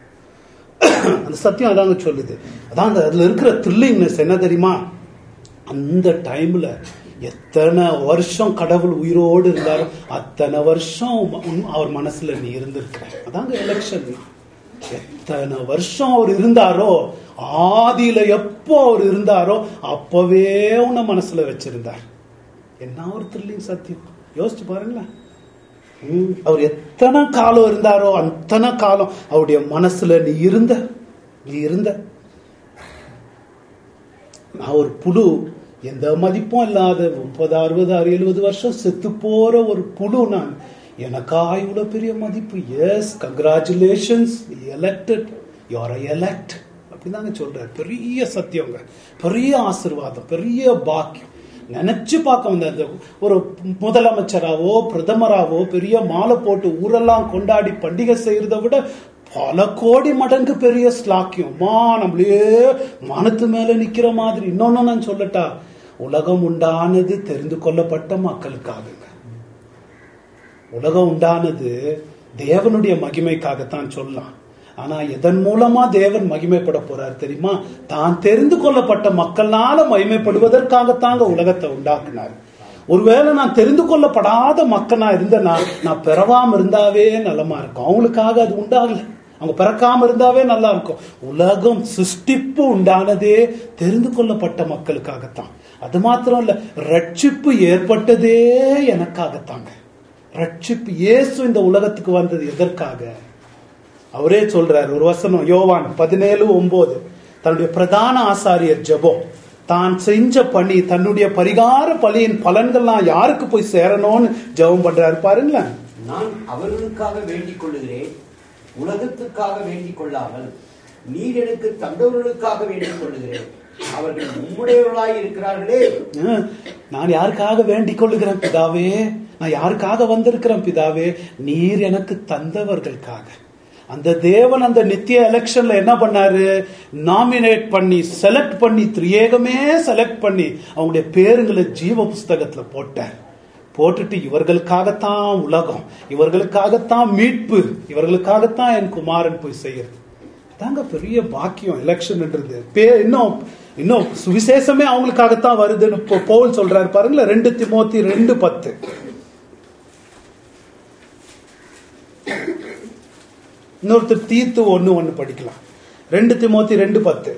அந்த சத்தியம் அதாங்க சொல்லுது அதான் அந்த அதுல இருக்கிற த்ரில்லிங்னஸ் என்ன தெரியுமா அந்த டைம்ல எத்தனை வருஷம் கடவுள் உயிரோடு இருந்தாரோ அத்தனை வருஷம் உன்- அவர் மனசுல நீ இருந்திருக்கிற அதாங்க எலெக்ஷன் எத்தனை வருஷம் அவர் இருந்தாரோ ஆதியில எப்போ அவர் இருந்தாரோ அப்பவே உன்னை மனசுல வச்சிருந்தார் என்ன ஒரு த்ரில்லிங் சத்தியம் யோசிச்சு பாருங்களேன் ம், அவர் எத்தனை காலம் இருந்தாரோ அத்தனை காலம் அவருடைய மனசுல நீ இருந்த நீ இருந்த நான் ஒரு புழு எந்த மதிப்பும் இல்லாத முப்பது அறுபது அறு எழுபது வருஷம் செத்து போற ஒரு புழு நான் எனக்கா இவ்வளவு பெரிய மதிப்பு yes congratulations elected you are elect அப்படிதாங்க சொல்றாரு பெரிய சத்தியங்க பெரிய ஆசீர்வாதம் பெரிய பாக்கியம் நினைச்சு பார்க்க வந்த அந்த ஒரு முதலமைச்சராவோ பிரதமராவோ பெரிய மாலை போட்டு ஊரெல்லாம் கொண்டாடி பண்டிகை செய்யறதை விட பல கோடி மடங்கு பெரிய ஸ்லாக்கியம் மா நம்மளே மனத்து மேல நிக்கிற மாதிரி இன்னொன்னு நான் சொல்லட்டா உலகம் உண்டானது தெரிந்து கொள்ளப்பட்ட மக்களுக்காகங்க உலகம் உண்டானது தேவனுடைய மகிமைக்காகத்தான் சொல்லலாம் ஆனா எதன் மூலமா தேவன் மகிமைப்பட போறார் தெரியுமா தான் தெரிந்து கொள்ளப்பட்ட மக்கள்னால மகிமைப்படுவதற்காகத்தாங்க உலகத்தை உண்டாக்குனார் ஒருவேளை நான் தெரிந்து கொள்ளப்படாத மக்களா இருந்தேன்னா நான் பிறவாம இருந்தாவே நலமா இருக்கும் அவங்களுக்காக அது உண்டாகல அவங்க பிறக்காம இருந்தாவே நல்லா இருக்கும் உலகம் சிருஷ்டிப்பு உண்டானதே தெரிந்து கொள்ளப்பட்ட மக்களுக்காகத்தான் அது மாத்திரம் இல்ல ரட்சிப்பு ஏற்பட்டதே எனக்காகத்தாங்க ரட்சிப்பு இயேசு இந்த உலகத்துக்கு வந்தது எதற்காக அவரே சொல்றார் ஒரு வசனம் யோவான் பதினேழு ஒன்பது தன்னுடைய பிரதான ஆசாரியர் ஜெபம் தான் செஞ்ச பணி தன்னுடைய பரிகார பலியின் பலன்கள்லாம் யாருக்கு போய் சேரணும்னு ஜெபம் பண்றாரு பாருங்களேன் நான் அவர்களுக்காக வேண்டிக் கொள்ளுகிறேன் உலகத்துக்காக வேண்டிக் கொள்ளாமல் நீர் எனக்கு தந்தவர்களுக்காக வேண்டிக் கொள்ளுகிறேன் அவர்கள் உம்முடையவர்களாய் இருக்கிறார்களே அஹ், நான் யாருக்காக வேண்டிக் கொள்ளுகிறேன் பிதாவே நான் யாருக்காக வந்திருக்கிறேன் பிதாவே நீர் எனக்கு தந்தவர்களுக்காக அந்த தேவன் அந்த நித்திய எலெக்ஷன்ல என்ன பண்ணாரு நாமினேட் பண்ணி செலக்ட் பண்ணி திரியேகமே செலக்ட் பண்ணி அவங்களுடைய பேருங்களை ஜீவ புஸ்தகத்துல போட்டார் போட்டுட்டு இவர்களுக்காகத்தான் உலகம் இவர்களுக்காகத்தான் மீட்பு இவர்களுக்காகத்தான் என் குமாரன் போய் செய்யறது தாங்க பெரிய பாக்கியம் எலெக்ஷன்ன்றது பே இன்னும் இன்னும் சுவிசேஷமே அவங்களுக்காகத்தான் வருதுன்னு இப்போ பவுல் சொல்றாரு பாருங்களேன் ரெண்டு திமோத்தி ரெண்டு பத்து இன்னொருத்தர் தீத்து ஒண்ணு ஒண்ணு படிக்கலாம் ரெண்டு திமோத்தி ரெண்டு பத்து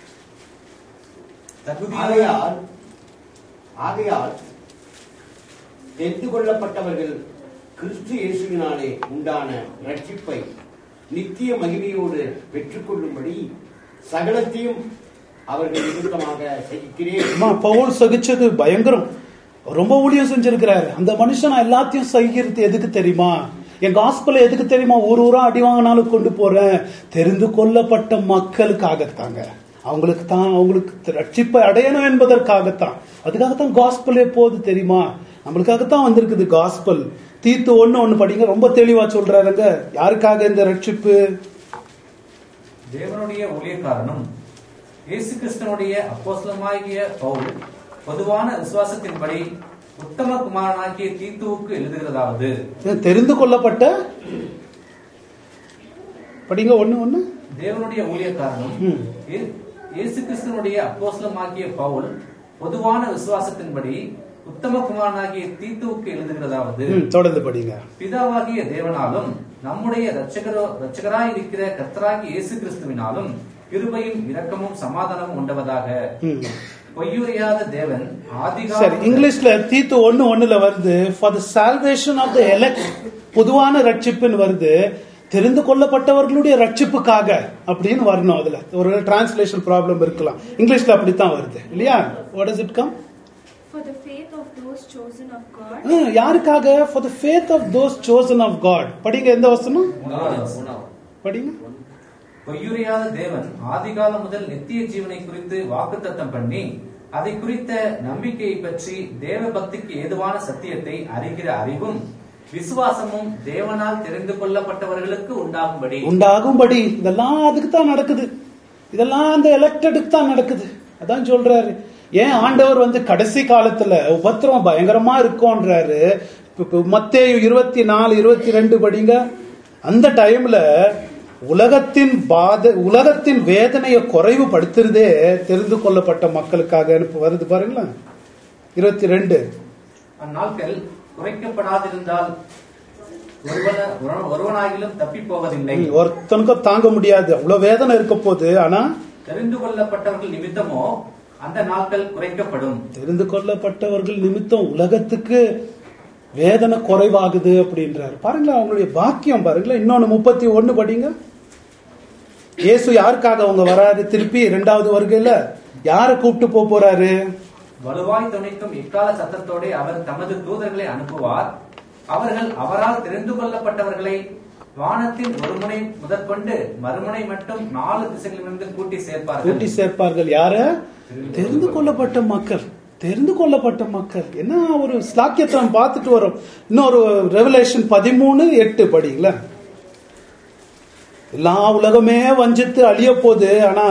ஆகையால் ஆகையால் தெரிந்து கொள்ளப்பட்டவர்கள் கிறிஸ்து இயேசுவினாலே உண்டான ரட்சிப்பை நித்திய மகிமையோடு பெற்றுக்கொள்ளும்படி சகலத்தையும் அவர்கள் நிமித்தமாக சகிக்கிறேன் அம்மா பவுல் சகிச்சது பயங்கரம் ரொம்ப ஊழியம் செஞ்சிருக்கிறாரு அந்த மனுஷன் நான் எல்லாத்தையும் சகிக்கிறது எதுக்கு தெரியுமா என் காஸ்பல எதுக்கு தெரியுமா ஒரு ஊரா அடி வாங்கினாலும் கொண்டு போறேன் தெரிந்து கொள்ளப்பட்ட மக்களுக்காகத்தாங்க அவங்களுக்கு தான் அவங்களுக்கு ரட்சிப்பை அடையணும் என்பதற்காகத்தான் அதுக்காகத்தான் காஸ்பலே போகுது தெரியுமா நம்மளுக்காகத்தான் வந்திருக்குது காஸ்பல் தீத்து ஒண்ணு ஒண்ணு படிங்க ரொம்ப தெளிவா சொல்றாருங்க யாருக்காக இந்த ரட்சிப்பு தேவனுடைய ஊழியக்காரனும் இயேசு கிறிஸ்தனுடைய அப்போஸ்தலமாகிய பவுல் பொதுவான விசுவாசத்தின்படி உத்தம குமாரனாகிய தீத்துவுக்கு எழுதுகிறதாவது தெரிந்து கொள்ளப்பட்ட படிங்க ஒண்ணு ஒண்ணு தேவனுடைய ஊழியக்காரனும் ம். இயே- இயேசு கிறிஸ்தனுடைய அப்போஸ்தலமாகிய பவுல் பொதுவான விசுவாசத்தின்படி உத்தம குமாரனாகிய தீத்துவுக்கு எழுதுகிறதாவது ம், தொடர்ந்து படிங்க பிதாவாகிய தேவனாலும் நம்முடைய ரட்சகரோ ரட்சகராய் இருக்கிற கர்த்தராகிய இயேசு கிறிஸ்துவினாலும் கிருபையும் இரக்கமும் சமாதானமும் உண்டவதாக ம். பொய்யுரையாத தேவன் சரி ஆதிகால இங்கிலீஷ்ல தீத்து ஒண்ணு ஒண்ணுல வருது for the salvation of the elect பொதுவான ரட்சிப்புன்னு வருது தெரிந்து கொள்ளப்பட்டவர்களுடைய ரட்சிப்புக்காக அப்படின்னு வரணும் அதுல ஒரு டிரான்ஸ்லேஷன் ப்ராப்ளம் இருக்கலாம் இங்கிலீஷ்ல அப்படித்தான் வருது இல்லையா what is it come For the faith of those chosen of God, யாருக்காக for the faith of those chosen of God படிங்க எந்த வசனம் படிங்க பொய்யுரையாத தேவன் ஆதிகாலம் முதல் நித்திய ஜீவனை குறித்து வாக்குத்தத்தம் பண்ணி அதை குறித்த நம்பிக்கையை பற்றி தேவ பக்திக்கு ஏதுவான சத்தியத்தை அறிகிற அறிவும் விசுவாசமும் தேவனால் தெரிந்து கொள்ளப்பட்டவர்களுக்கு உண்டாகும்படி உண்டாகும்படி இதெல்லாம் அதுக்கு தான் நடக்குது இதெல்லாம் அந்த எலெக்டடுக்கு தான் நடக்குது அதான் சொல்றாரு ஏன் ஆண்டவர் வந்து கடைசி காலத்துல உபத்திரம் பயங்கரமா இருக்கும்ன்றாரு இப்ப- இப்ப மத்தேயு இருபத்தி நாலு இருபத்தி ரெண்டு படிங்க அந்த டைம்ல உலகத்தின் பாத உலகத்தின் வேதனையை குறைவுபடுத்துறதே தெரிந்து கொள்ளப்பட்ட மக்களுக்காக இப்ப வருது பாருங்களேன் இருபத்தி ரெண்டு அந்நாட்கள் குறைக்கப்படாதிருந்தால் ஒருவன ஒரு- ஒருவனாகிலும் தப்பி போவதில்லை ஒருத்தனுக்கும் தாங்க முடியாது அவ்வளவு வேதனை இருக்க போகுது ஆனா தெரிந்து கொள்ளப்பட்டவர்கள் நிமித்தமோ அந்த நாட்கள் குறைக்கப்படும் தெரிந்து கொள்ளப்பட்டவர்கள் நிமித்தம் உலகத்துக்கு வேதனை குறைவாகுது அப்படின்றாரு பாருங்களேன் அவங்களுடைய பாக்கியம் பாருங்களேன் இன்னொன்னு முப்பத்தி ஒண்ணு படிங்க இயேசு யாருக்காக அவங்க வராரு திருப்பி இரண்டாவது வருகையில யாரை கூப்பிட்டு போக போறாரு வலுவாய் துணைக்கும் இக்கால சத்தத்தோடே அவர் தமது தூதர்களை அனுப்புவார் அவர்கள் அவரால் தெரிந்து கொள்ளப்பட்டவர்களை வானத்தின் ஒரு முனை முதற்கொண்டு மறுமுனை மட்டும் நாலு திசைகளிலிருந்து கூட்டி சேர்ப்பார்கள் கூட்டி சேர்ப்பார்கள் யார தெரிந்து கொள்ளப்பட்ட மக்கள் தெரிந்து கொள்ளப்பட்ட மக்கள் என்ன ஒரு ஸ்லாக்கியத்தை நம்ம பார்த்துட்டு வரோம் இன்னொரு ரெவலேஷன் பதிமூணு எட்டு படிங்களேன் எல்லா உலகமே வஞ்சித்து அழிய போகுது ஆனா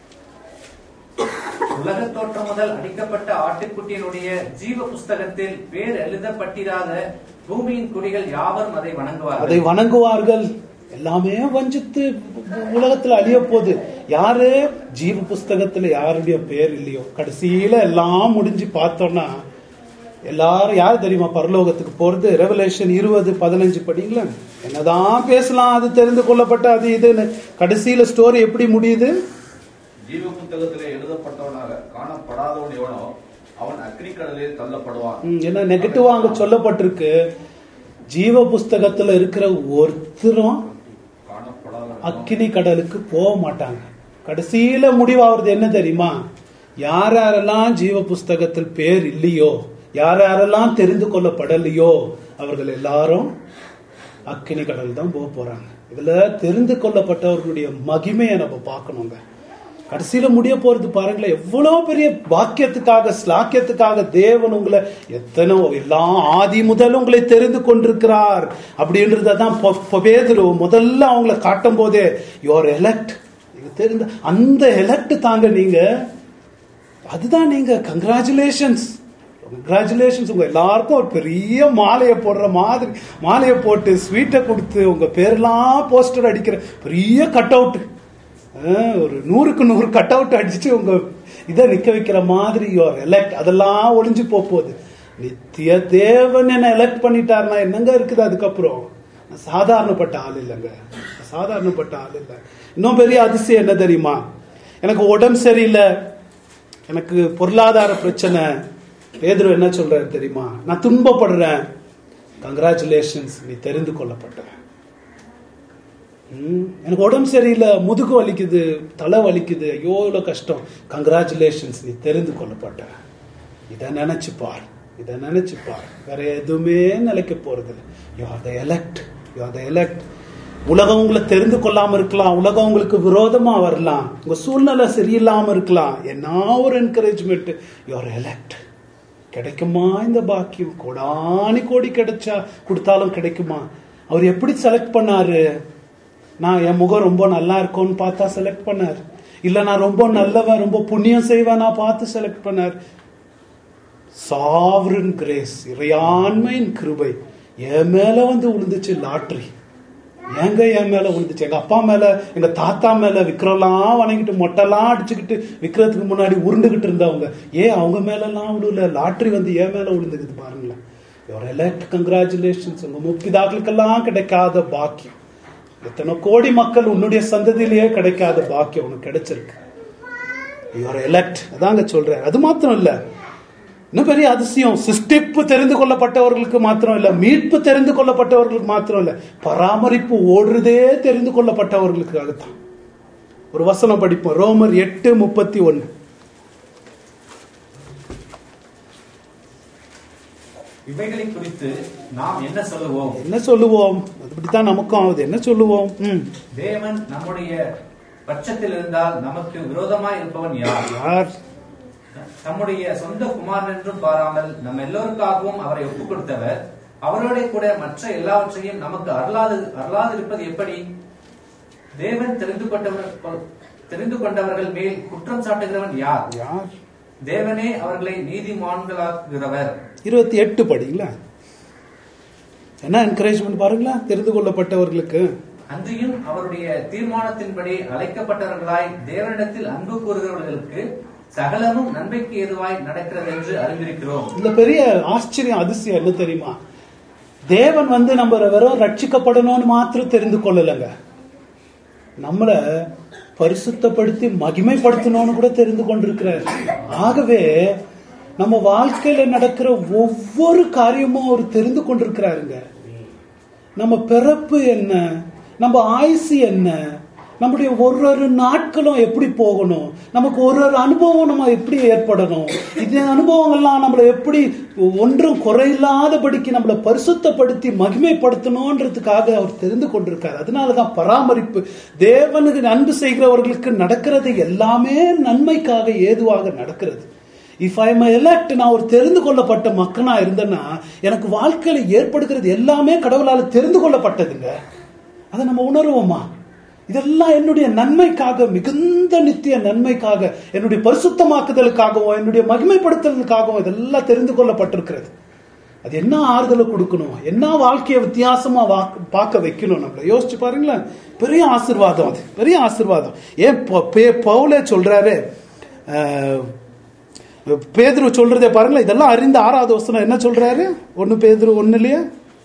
உலக தோற்றம் முதல் அடிக்கப்பட்ட ஆட்டுக்குட்டியினுடைய ஜீவ புஸ்தகத்தில் பேர் எழுதப்பட்டிராத பூமியின் குடிகள் யாவரும் அதை அதை வணங்குவார்கள் வணங்குவார்கள் எல்லாமே வஞ்சித்து உலகத்துல அழிய போகுது யாரு ஜீவ புஸ்தகத்துல யாருடைய பேர் இல்லையோ கடைசியில எல்லாம் முடிஞ்சு பார்த்தோம்னா எல்லாரும் யார் தெரியுமா பரலோகத்துக்கு போறது ரெவலேஷன் இருபது பதினஞ்சு படிங்களா என்னதான் பேசலாம் அது தெரிந்து கொள்ளப்பட்ட அது இதுன்னு கடைசியில ஸ்டோரி எப்படி முடியுது ஜீவ புத்தகத்திலே எழுதப்பட்டவனாக காணப்படாதவன் எவனோ அவன் அக்னி கடலில் தள்ளப்படுவான் ம், ஏன்னா நெகட்டிவா அங்க சொல்லப்பட்டிருக்கு ஜீவ புஸ்தகத்துல இருக்கிற ஒருத்தரும் காணப்படாதவன் அக்கினி கடலுக்கு போக மாட்டாங்க கடைசியில முடிவாகிறது என்ன தெரியுமா யார் யாரெல்லாம் ஜீவ புஸ்தகத்தில் பேர் இல்லையோ யார் யாரெல்லாம் தெரிந்து கொள்ளப்படலையோ அவர்கள் எல்லாரும் அக்கினி கடல் தான் போக போறாங்க இதுல தெரிந்து கொள்ளப்பட்டவர்களுடைய மகிமையை நம்ம பார்க்கணுங்க கடைசியில முடிய போறது பாருங்களேன் எவ்வளவு பெரிய பாக்கியத்துக்காக ஸ்லாக்கியத்துக்காக தேவன் உங்களை எத்தனை எல்லாம் ஆதி முதல் உங்களை தெரிந்து கொண்டிருக்கிறார் அப்படின்றதான் பொ- பொ- பேதுரு முதல்ல அவங்கள காட்டும் போதே யோர் எலக்ட் நீங்க தெரிந்த அந்த எலக்ட் தாங்க நீங்க அதுதான் நீங்க கங்க்ராச்சுலேஷன்ஸ் கங்க்ராச்சுலேஷன்ஸ் உங்க எல்லாருக்கும் ஒரு பெரிய மாலையை போடுற மாதிரி மாலையை போட்டு ஸ்வீட்டை கொடுத்து உங்க பேர்லாம் போஸ்டர் அடிக்கிற பெரிய கட் அவுட் ஒரு நூறுக்கு நூறு கட் அவுட் அடிச்சு உங்க இதை நிக்க வைக்கிற மாதிரி யோர் எலெக்ட் அதெல்லாம் ஒளிஞ்சு போக போகுது நித்திய தேவன் என்ன எலெக்ட் பண்ணிட்டாருன்னா என்னங்க இருக்குது அதுக்கப்புறம் நான் சாதாரணப்பட்ட ஆள் இல்லைங்க நான் சாதாரணப்பட்ட ஆள் இல்லை இன்னும் பெரிய அதிசயம் என்ன தெரியுமா எனக்கு உடம்பு சரியில்லை எனக்கு பொருளாதார பிரச்சனை பேதுரு என்ன சொல்றாரு தெரியுமா நான் துன்பப்படுறேன் கங்க்ராச்சுலேஷன்ஸ் நீ தெரிந்து கொள்ளப்பட்ட ம், எனக்கு உடம்பு சரியில்லை முதுகு வலிக்குது தலை வலிக்குது ஐயோ இவ்வளோ கஷ்டம் கங்க்ராச்சுலேஷன்ஸ் நீ தெரிந்து கொள்ளப்பட்ட இதை நினைச்சு பார் இதை நினைச்சு பார் வேற எதுவுமே நிலைக்க போறது you are the elect you are the elect உலகம் உங்களை தெரிந்து கொள்ளாம இருக்கலாம் உலகம் உங்களுக்கு விரோதமா வரலாம் உங்க சூழ்நிலை சரியில்லாம இருக்கலாம் என்ன ஒரு என்கரேஜ்மெண்ட் யூ ஆர் எலெக்ட் கிடைக்குமா இந்த பாக்கியம் கோடானி கோடி கிடைச்சா கொடுத்தாலும் கிடைக்குமா அவர் எப்படி செலக்ட் பண்ணாரு நான் என் முகம் ரொம்ப நல்லா இருக்கும்னு பார்த்தா செலக்ட் பண்ணார் இல்ல நான் ரொம்ப நல்லவன் ரொம்ப புண்ணியம் செய்வேன் நான் பார்த்து செலக்ட் பண்ணார் சாவரன் கிரேஸ் இறையாண்மையின் கிருபை என் மேல வந்து விழுந்துச்சு லாட்ரி ஏங்க என் மேல விழுந்துச்சு எங்க அப்பா மேல எங்க தாத்தா மேல விக்கிரம்லாம் வணங்கிட்டு மொட்டைலாம் அடிச்சுக்கிட்டு விக்கிறதுக்கு முன்னாடி உருண்டுகிட்டு இருந்தவங்க ஏன் அவங்க மேல எல்லாம் விழுல லாட்ரி வந்து என் மேல விழுந்துக்குது பாருங்களேன் யுவர் எலக்ட் கங்க்ராச்சுலேஷன்ஸ் உங்க முக்கிதாக்களுக்கெல்லாம் கிடைக்காத பாக்கியம் எத்தனை கோடி மக்கள் உன்னுடைய சந்ததியிலேயே கிடைக்காத பாக்கியம் உனக்கு கிடைச்சிருக்கு யுவர் எலக்ட் அதாங்க சொல்றேன் அது மாத்திரம் இல்ல இன்னும் பெரிய அதிசயம் சிருஷ்டிப்பு தெரிந்து கொள்ளப்பட்டவர்களுக்கு மாத்திரம் இல்ல மீட்பு தெரிந்து கொள்ளப்பட்டவர்களுக்கு மாத்திரம் இல்ல பராமரிப்பு ஓடுறதே தெரிந்து கொள்ளப்பட்டவர்களுக்காகத்தான் ஒரு வசனம் படிப்போம் ரோமர் எட்டு முப்பத்தி ஒன்னு இவைகளை குறித்து நாம் என்ன சொல்லுவோம் என்ன சொல்லுவோம் அப்படித்தான் நமக்கும் ஆகுது என்ன சொல்லுவோம் ம் தேவன் நம்முடைய பட்சத்தில் இருந்தால் நமக்கு விரோதமாய் இருப்பவன் யார் யார் தம்முடைய சொந்த குமாரன் என்றும் பாராமல் நம்ம எல்லோருக்காகவும் அவரை ஒப்புக் கொடுத்தவர் அவரோட கூட மற்ற எல்லாவற்றையும் நமக்கு அருளாது அருளாது இருப்பது எப்படி தேவன் தெரிந்து கொண்டவர் தெரிந்து கொண்டவர்கள் மேல் குற்றம் சாட்டுகிறவன் யார் யார் தேவனே அவர்களை நீதிமான்களாக்குகிறவர் இருபத்தி எட்டு படிங்களா என்ன என்கரேஜ்மெண்ட் பாருங்களேன் தெரிந்து கொள்ளப்பட்டவர்களுக்கு அன்றியும் அவருடைய தீர்மானத்தின்படி அழைக்கப்பட்டவர்களாய் தேவனிடத்தில் அன்பு கூறுகிறவர்களுக்கு சகலமும் நன்மைக்கு ஏதுவாய் நடக்கிறது என்று அறிந்திருக்கிறோம் இந்த பெரிய ஆச்சரியம் அதிசயம் என்ன தெரியுமா தேவன் வந்து நம்ம வெறும் ரட்சிக்கப்படணும்னு மாத்திரம் தெரிந்து கொள்ளலைங்க நம்மள பரிசுத்தப்படுத்தி மகிமைப்படுத்தணும்னு கூட தெரிந்து கொண்டிருக்கிறார் ஆகவே நம்ம வாழ்க்கையில நடக்கிற ஒவ்வொரு காரியமும் அவர் தெரிந்து கொண்டிருக்கிறாருங்க நம்ம பிறப்பு என்ன நம்ம ஆயுசு என்ன நம்முடைய ஒரு ஒரு நாட்களும் எப்படி போகணும் நமக்கு ஒரு ஒரு அனுபவம் நம்ம எப்படி ஏற்படணும் இந்த அனுபவங்கள்லாம் நம்மளை எப்படி ஒன்றும் குறையில்லாதபடிக்கு நம்மளை பரிசுத்தப்படுத்தி மகிமைப்படுத்தணுன்றதுக்காக அவர் தெரிந்து கொண்டிருக்கார் அதனாலதான் பராமரிப்பு தேவனுக்கு அன்பு செய்கிறவர்களுக்கு நடக்கிறது எல்லாமே நன்மைக்காக ஏதுவாக நடக்கிறது இஃப் ஐ மை எலக்ட் நான் ஒரு தெரிந்து கொள்ளப்பட்ட மக்கனா இருந்தேன்னா எனக்கு வாழ்க்கையில ஏற்படுகிறது எல்லாமே கடவுளால் தெரிந்து கொள்ளப்பட்டதுங்க அதை நம்ம உணர்வோமா இதெல்லாம் என்னுடைய நன்மைக்காக மிகுந்த நித்திய நன்மைக்காக என்னுடைய பரிசுத்தமாக்குதலுக்காகவும் என்னுடைய மகிமைப்படுத்துதலுக்காகவும் இதெல்லாம் தெரிந்து கொள்ளப்பட்டிருக்கிறது அது என்ன ஆறுதலை கொடுக்கணும் என்ன வாழ்க்கையை வித்தியாசமா வாக்க- பார்க்க வைக்கணும் நம்மள யோசிச்சு பாருங்களேன் பெரிய ஆசீர்வாதம் அது பெரிய ஆசீர்வாதம் ஏன் ப- பே- பவுலே சொல்றாரு அஹ், பேதுரு சொல்றதே பாருங்களேன் இதெல்லாம் அறிந்த ஆறாவது வசனம் என்ன சொல்றாரு ஒன்னு பேதுரு ஒன்னு இல்லையா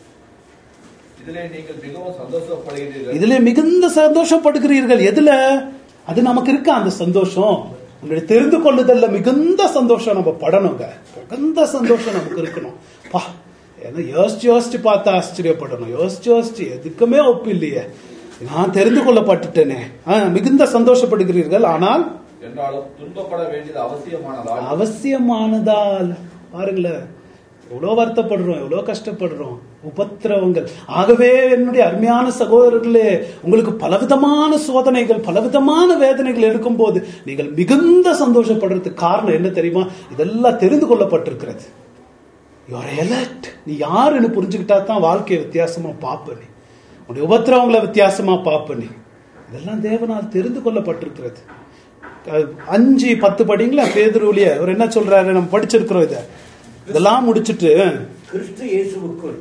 இதிலே நீங்கள் மிகவும் சந்தோஷப்படுகிறீர்கள் இதுல மிகுந்த சந்தோஷப்படுகிறீர்கள் எதுல அது நமக்கு இருக்க அந்த சந்தோஷம் உங்களுடைய தெரிந்து கொள்ளுதல்ல மிகுந்த சந்தோஷம் நம்ம படணுங்க மிகுந்த சந்தோஷம் நமக்கு இருக்கணும் பா ஏன்னா யோசிச்சு யோசிச்சு பார்த்து ஆச்சரியப்படணும் யோசிச்சு யோசிச்சு எதுக்குமே ஒப்பு இல்லையே நான் தெரிந்து கொள்ளப்பட்டுட்டேனே ஆ, மிகுந்த சந்தோஷப்படுகிறீர்கள் ஆனால் என்றாலும் துன்பப்பட வேண்டியது அவசியமானதால் அவசியமானதால் பாருங்களேன் எவ்வளோ வருத்தப்படுறோம் எவ்வளோ கஷ்டப்படுறோம் உபத்திரவங்கள் ஆகவே என்னுடைய அருமையான சகோதரர்களே உங்களுக்கு பலவிதமான சோதனைகள் பலவிதமான வேதனைகள் இருக்கும்போது நீங்கள் மிகுந்த சந்தோஷப்படுறதுக்கு காரணம் என்ன தெரியுமா இதெல்லாம் தெரிந்து கொள்ளப்பட்டிருக்கிறது யுவர் எலக்ட் நீ யாருன்னு புரிஞ்சுக்கிட்டா தான் வாழ்க்கையை வித்தியாசமா பார்ப்ப நீ உன்னுடைய உபத்திரவங்களை வித்தியாசமா பார்ப்ப நீ இதெல்லாம் தேவனால் தெரிந்து கொள்ளப்பட்டிருக்கிறது அஹ் அஞ்சு பத்து படிங்களா பேதுருவிலிய அவர் என்ன சொல்றாரு நம்ம படிச்சிருக்கிறோம் இத இதெல்லாம் முடிச்சிட்டு கிறிஸ்து இயேசுவுக்குள்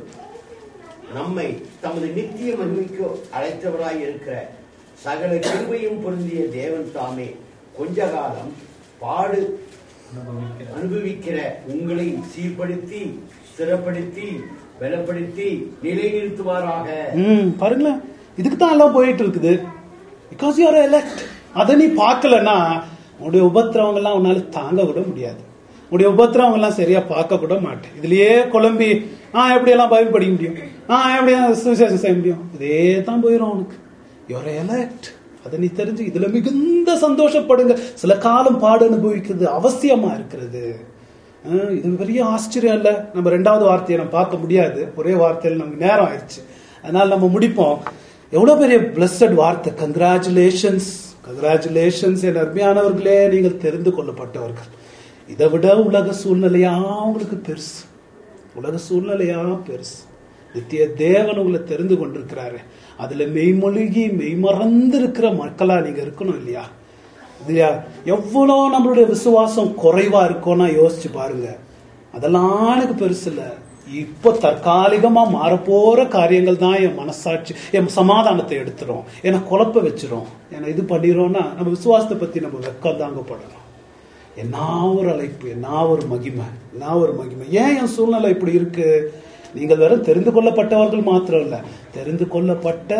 நம்மை தமது நித்திய மகிமைக்கு அழைத்தவராய் இருக்கிற சகல கிருபையும் பொருந்திய தேவன் தாமே கொஞ்ச காலம் பாடு அனுபவிக்கிற உங்களை சீர்படுத்தி ஸ்திரப்படுத்தி பலப்படுத்தி நிலைநிறுத்துவாராக ம் பாருங்களேன் இதுக்கு தான் எல்லாம் போயிட்டு இருக்குது பிகாஸ் யூஆர் எலெக்ட் அதை நீ பார்க்கலன்னா உன்னுடைய உபத்திரவங்கள்லாம் உன்னால தாங்க கூட முடியாது உன்னுடைய உபத்திரவங்கள்லாம் சரியா பார்க்க கூட மாட்டேன் இதுலயே குழம்பி ஆ எப்படியெல்லாம் பைபிள் படிக்க முடியும் ஆ எப்படியா சுவிசேஷம் செய்ய முடியும் இதே தான் போயிடும் உனக்கு யுவர் எலெக்ட் அதை நீ தெரிஞ்சு இதுல மிகுந்த சந்தோஷப்படுங்க சில காலம் பாடு அனுபவிக்கிறது அவசியமா இருக்கிறது ஆஹ் இது பெரிய ஆச்சரியம் இல்ல நம்ம ரெண்டாவது வார்த்தையை நம்ம பார்க்க முடியாது ஒரே வார்த்தையில் நமக்கு நேரம் ஆயிடுச்சு அதனால நம்ம முடிப்போம் எவ்வளவு பெரிய பிளஸட் வார்த்தை கங்க்ராச்சுலேஷன்ஸ் கங்க்ராச்சுலேஷன்ஸ் என் அருமையானவர்களே நீங்கள் தெரிந்து கொள்ளப்பட்டவர்கள் இதை விட உலக சூழ்நிலையா உங்களுக்கு பெருசு உலக சூழ்நிலையா பெருசு நித்திய தேவன் உங்களை தெரிந்து கொண்டிருக்கிறாரு அதுல மெய்மொழிகி மெய்மறந்து இருக்கிற மக்களா நீங்க இருக்கணும் இல்லையா இல்லையா எவ்வளோ நம்மளுடைய விசுவாசம் குறைவா இருக்கும்னா யோசிச்சு பாருங்க அதெல்லாம் எனக்கு பெருசு இல்ல இப்போ தற்காலிகமா மாறப்போற காரியங்கள் தான் என் மனசாட்சி என் சமாதானத்தை எடுத்துரும் என்னை குழப்ப வச்சிரும் என்னை இது பண்ணிடும்னா நம்ம விசுவாசத்தை பத்தி நம்ம வெக்கம் தாங்கப்படணும் என்ன ஒரு அழைப்பு என்ன ஒரு மகிமை என்ன ஒரு மகிமை ஏன் என் சூழ்நிலை இப்படி இருக்கு நீங்கள் வெறும் தெரிந்து கொள்ளப்பட்டவர்கள் மாத்திரம் இல்ல தெரிந்து கொள்ளப்பட்ட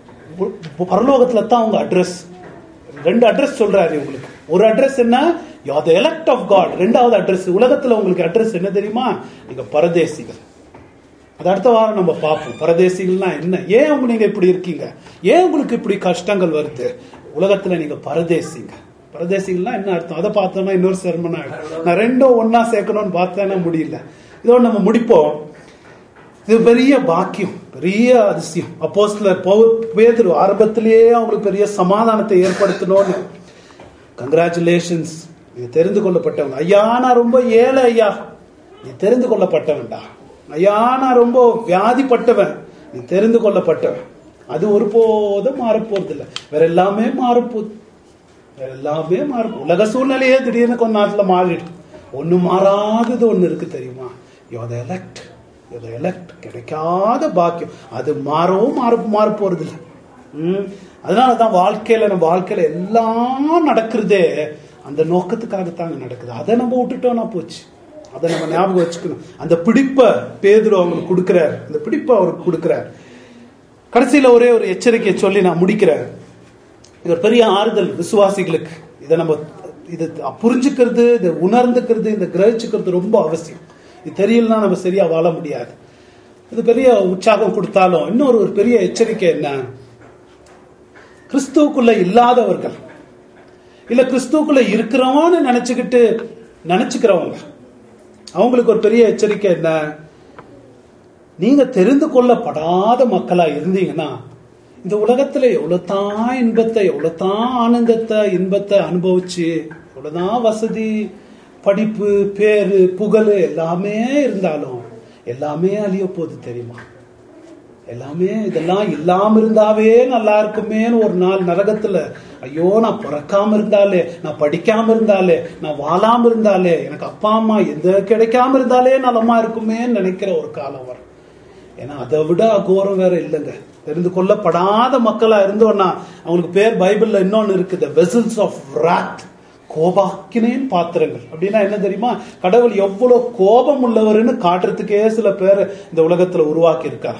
உ- பரலோகத்துல தான் உங்க அட்ரஸ் ரெண்டு அட்ரஸ் சொல்றாரு உங்களுக்கு ஒரு அட்ரஸ் என்ன you the elect of God ரெண்டாவது அட்ரஸ் உலகத்துல உங்களுக்கு அட்ரஸ் என்ன தெரியுமா நீங்க பரதேசிகள் அது அடுத்த வாரம் நம்ம பார்ப்போம் பரதேசிகள்னா என்ன ஏன் உங்க நீங்க இப்படி இருக்கீங்க ஏன் உங்களுக்கு இப்படி கஷ்டங்கள் வருது உலகத்துல நீங்க பரதேசிங்க பரதேசிகள்னா என்ன அர்த்தம் அதை பார்த்தோம்னா இன்னொரு செர்மனா நான் ரெண்டும் ஒண்ணா சேர்க்கணும்னு பார்த்தேன்னா முடியல இதோட நம்ம முடிப்போம் இது பெரிய பாக்கியம் பெரிய அதிசயம் அப்போஸ்தலர் பவு- பேதுரு ஆரம்பத்திலேயே அவங்களுக்கு பெரிய சமாதானத்தை ஏற்படுத்தணும்னு கங்க்ராச்சுலேஷன்ஸ் நீங்க தெரிந்து கொள்ளப்பட்டவங்க ஐயா நான் ரொம்ப ஏழை ஐயா நீ தெரிந்து கொள்ளப்பட்டவன்டா ஐயா நான் ரொம்ப வியாதிப்பட்டவன் நீ தெரிந்து கொள்ளப்பட்டவன் அது ஒருபோதும் மாறப்போறது இல்லை வேற எல்லாமே மாறப்போகுது வேற எல்லாமே மாறும் உலக சூழ்நிலையே திடீர்னு கொஞ்ச நாட்டுல மாறிடும் ஒண்ணு மாறாதது ஒண்ணு இருக்கு தெரியுமா யோத எலக்ட் யோத எலக்ட் கிடைக்காத பாக்கியம் அது மாறவும் மாற மாற போறது இல்லை ம் அதனாலதான் வாழ்க்கையில நம்ம வாழ்க்கையில எல்லாம் நடக்கிறதே அந்த நோக்கத்துக்காகத்தான் அங்க நடக்குது அதை நம்ம விட்டுட்டோம்னா போச்சு அதை நம்ம ஞாபகம் வச்சுக்கணும் அந்த பிடிப்பை பேதுரு அவங்களுக்கு கொடுக்கிறார் அந்த பிடிப்பை அவருக்கு கொடுக்கிறார் கடைசியில ஒரே ஒரு எச்சரிக்கையை சொல்லி நான் முடிக்கிறேன் இது ஒரு பெரிய ஆறுதல் விசுவாசிகளுக்கு இதை நம்ம இது புரிஞ்சுக்கிறது இதை உணர்ந்துக்கிறது இந்த கிரகிச்சுக்கிறது ரொம்ப அவசியம் இது தெரியலனா நம்ம சரியா வாழ முடியாது இது பெரிய உற்சாகம் கொடுத்தாலும் இன்னொரு ஒரு பெரிய எச்சரிக்கை என்ன கிறிஸ்துவுக்குள்ள இல்லாதவர்கள் இல்ல கிறிஸ்துவுக்குள்ள இருக்கிறவன்னு நினைச்சுக்கிட்டு நினைச்சுக்கிறவங்க அவங்களுக்கு ஒரு பெரிய எச்சரிக்கை என்ன நீங்க தெரிந்து கொள்ளப்படாத மக்களா இருந்தீங்கன்னா இந்த உலகத்துல எவ்வளவுதான் இன்பத்தை எவ்வளவுதான் ஆனந்தத்தை இன்பத்தை அனுபவிச்சு எவ்வளவுதான் வசதி படிப்பு பேரு புகழ் எல்லாமே இருந்தாலும் எல்லாமே அழிய போகுது தெரியுமா எல்லாமே இதெல்லாம் இல்லாம இருந்தாவே நல்லா இருக்குமேன்னு ஒரு நாள் நரகத்துல ஐயோ நான் பிறக்காம இருந்தாலே நான் படிக்காம இருந்தாலே நான் வாழாம இருந்தாலே எனக்கு அப்பா அம்மா எந்த கிடைக்காம இருந்தாலே நலமா இருக்குமேன்னு நினைக்கிற ஒரு காலம் வரும் ஏன்னா அதை விட அகோரம் வேற இல்லைங்க தெரிந்து கொள்ளப்படாத மக்களா இருந்தோம்னா அவங்களுக்கு பேர் பைபிள்ல இன்னொன்னு இருக்குது வெசல்ஸ் ஆஃப் wrath கோபாக்கினேன் பாத்திரங்கள் அப்படின்னா என்ன தெரியுமா கடவுள் எவ்வளவு கோபம் உள்ளவர்னு காட்டுறதுக்கே சில பேர் இந்த உலகத்துல உருவாக்கி இருக்கார்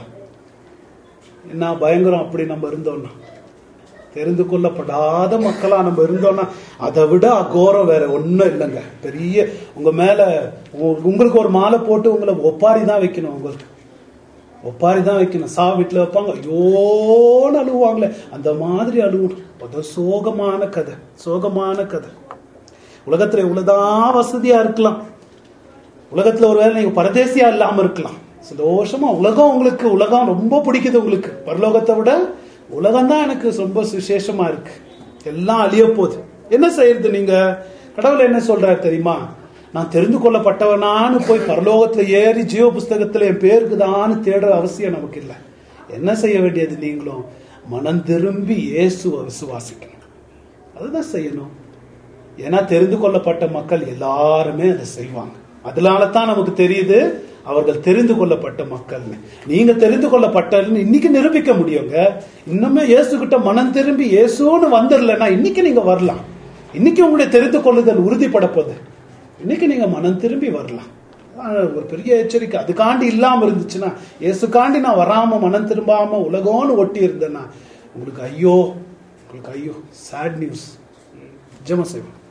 என்ன பயங்கரம் அப்படி நம்ம இருந்தோம்னா தெரிந்து கொள்ளப்படாத மக்களா நம்ம இருந்தோம்னா அதை விட அகோரம் வேற ஒண்ணும் இல்லைங்க பெரிய உங்க மேல உங்க- உங்களுக்கு ஒரு மாலை போட்டு உங்களை ஒப்பாரி தான் வைக்கணும் உங்களுக்கு ஒப்பாரி தான் வைக்கணும் சா வீட்டுல வைப்பாங்க ஐயோன்னு அழுவாங்களே அந்த மாதிரி அழுவணும் அது சோகமான கதை சோகமான கதை உலகத்துல இவ்வளவுதான் வசதியா இருக்கலாம் உலகத்துல ஒருவேளை நீங்க பரதேசியா இல்லாம இருக்கலாம் சந்தோஷமா உலகம் உங்களுக்கு உலகம் ரொம்ப பிடிக்குது உங்களுக்கு பரலோகத்தை விட உலகம் தான் எனக்கு ரொம்ப விசேஷமா இருக்கு எல்லாம் அழிய போகுது என்ன செய்யறது நீங்க கடவுள் என்ன சொல்றாரு தெரியுமா நான் தெரிந்து கொள்ளப்பட்டவனான்னு போய் பரலோகத்துல ஏறி ஜீவ புஸ்தகத்துல என் பேருக்குதான்னு தேடுற அவசியம் நமக்கு இல்லை என்ன செய்ய வேண்டியது நீங்களும் மனம் திரும்பி இயேசுவை விசுவாசிக்கணும் அதுதான் செய்யணும் ஏன்னா தெரிந்து கொள்ளப்பட்ட மக்கள் எல்லாருமே அதை செய்வாங்க அதனால தான் நமக்கு தெரியுது அவர்கள் தெரிந்து கொள்ளப்பட்ட மக்கள்னு நீங்க தெரிந்து கொள்ளப்பட்டன்னு இன்னைக்கு நிரூபிக்க முடியுங்க இன்னுமே இயேசு கிட்ட மனம் திரும்பி இயேசுன்னு வந்துடலன்னா இன்னைக்கு நீங்க வரலாம் இன்னைக்கு உங்களுடைய தெரிந்து கொள்ளுதல் உறுதிப்பட போகுது இன்னைக்கு நீங்க மனம் திரும்பி வரலாம் ஆனா, ஒரு பெரிய எச்சரிக்கை அதுக்காண்டி இல்லாம இருந்துச்சுன்னா இயேசுக்காண்டி நான் வராம மனம் திரும்பாம உலகம்னு ஒட்டி இருந்தேன்னா உங்களுக்கு ஐயோ உங்களுக்கு ஐயோ சேட் நியூஸ் ஜெபம் செய்வோம்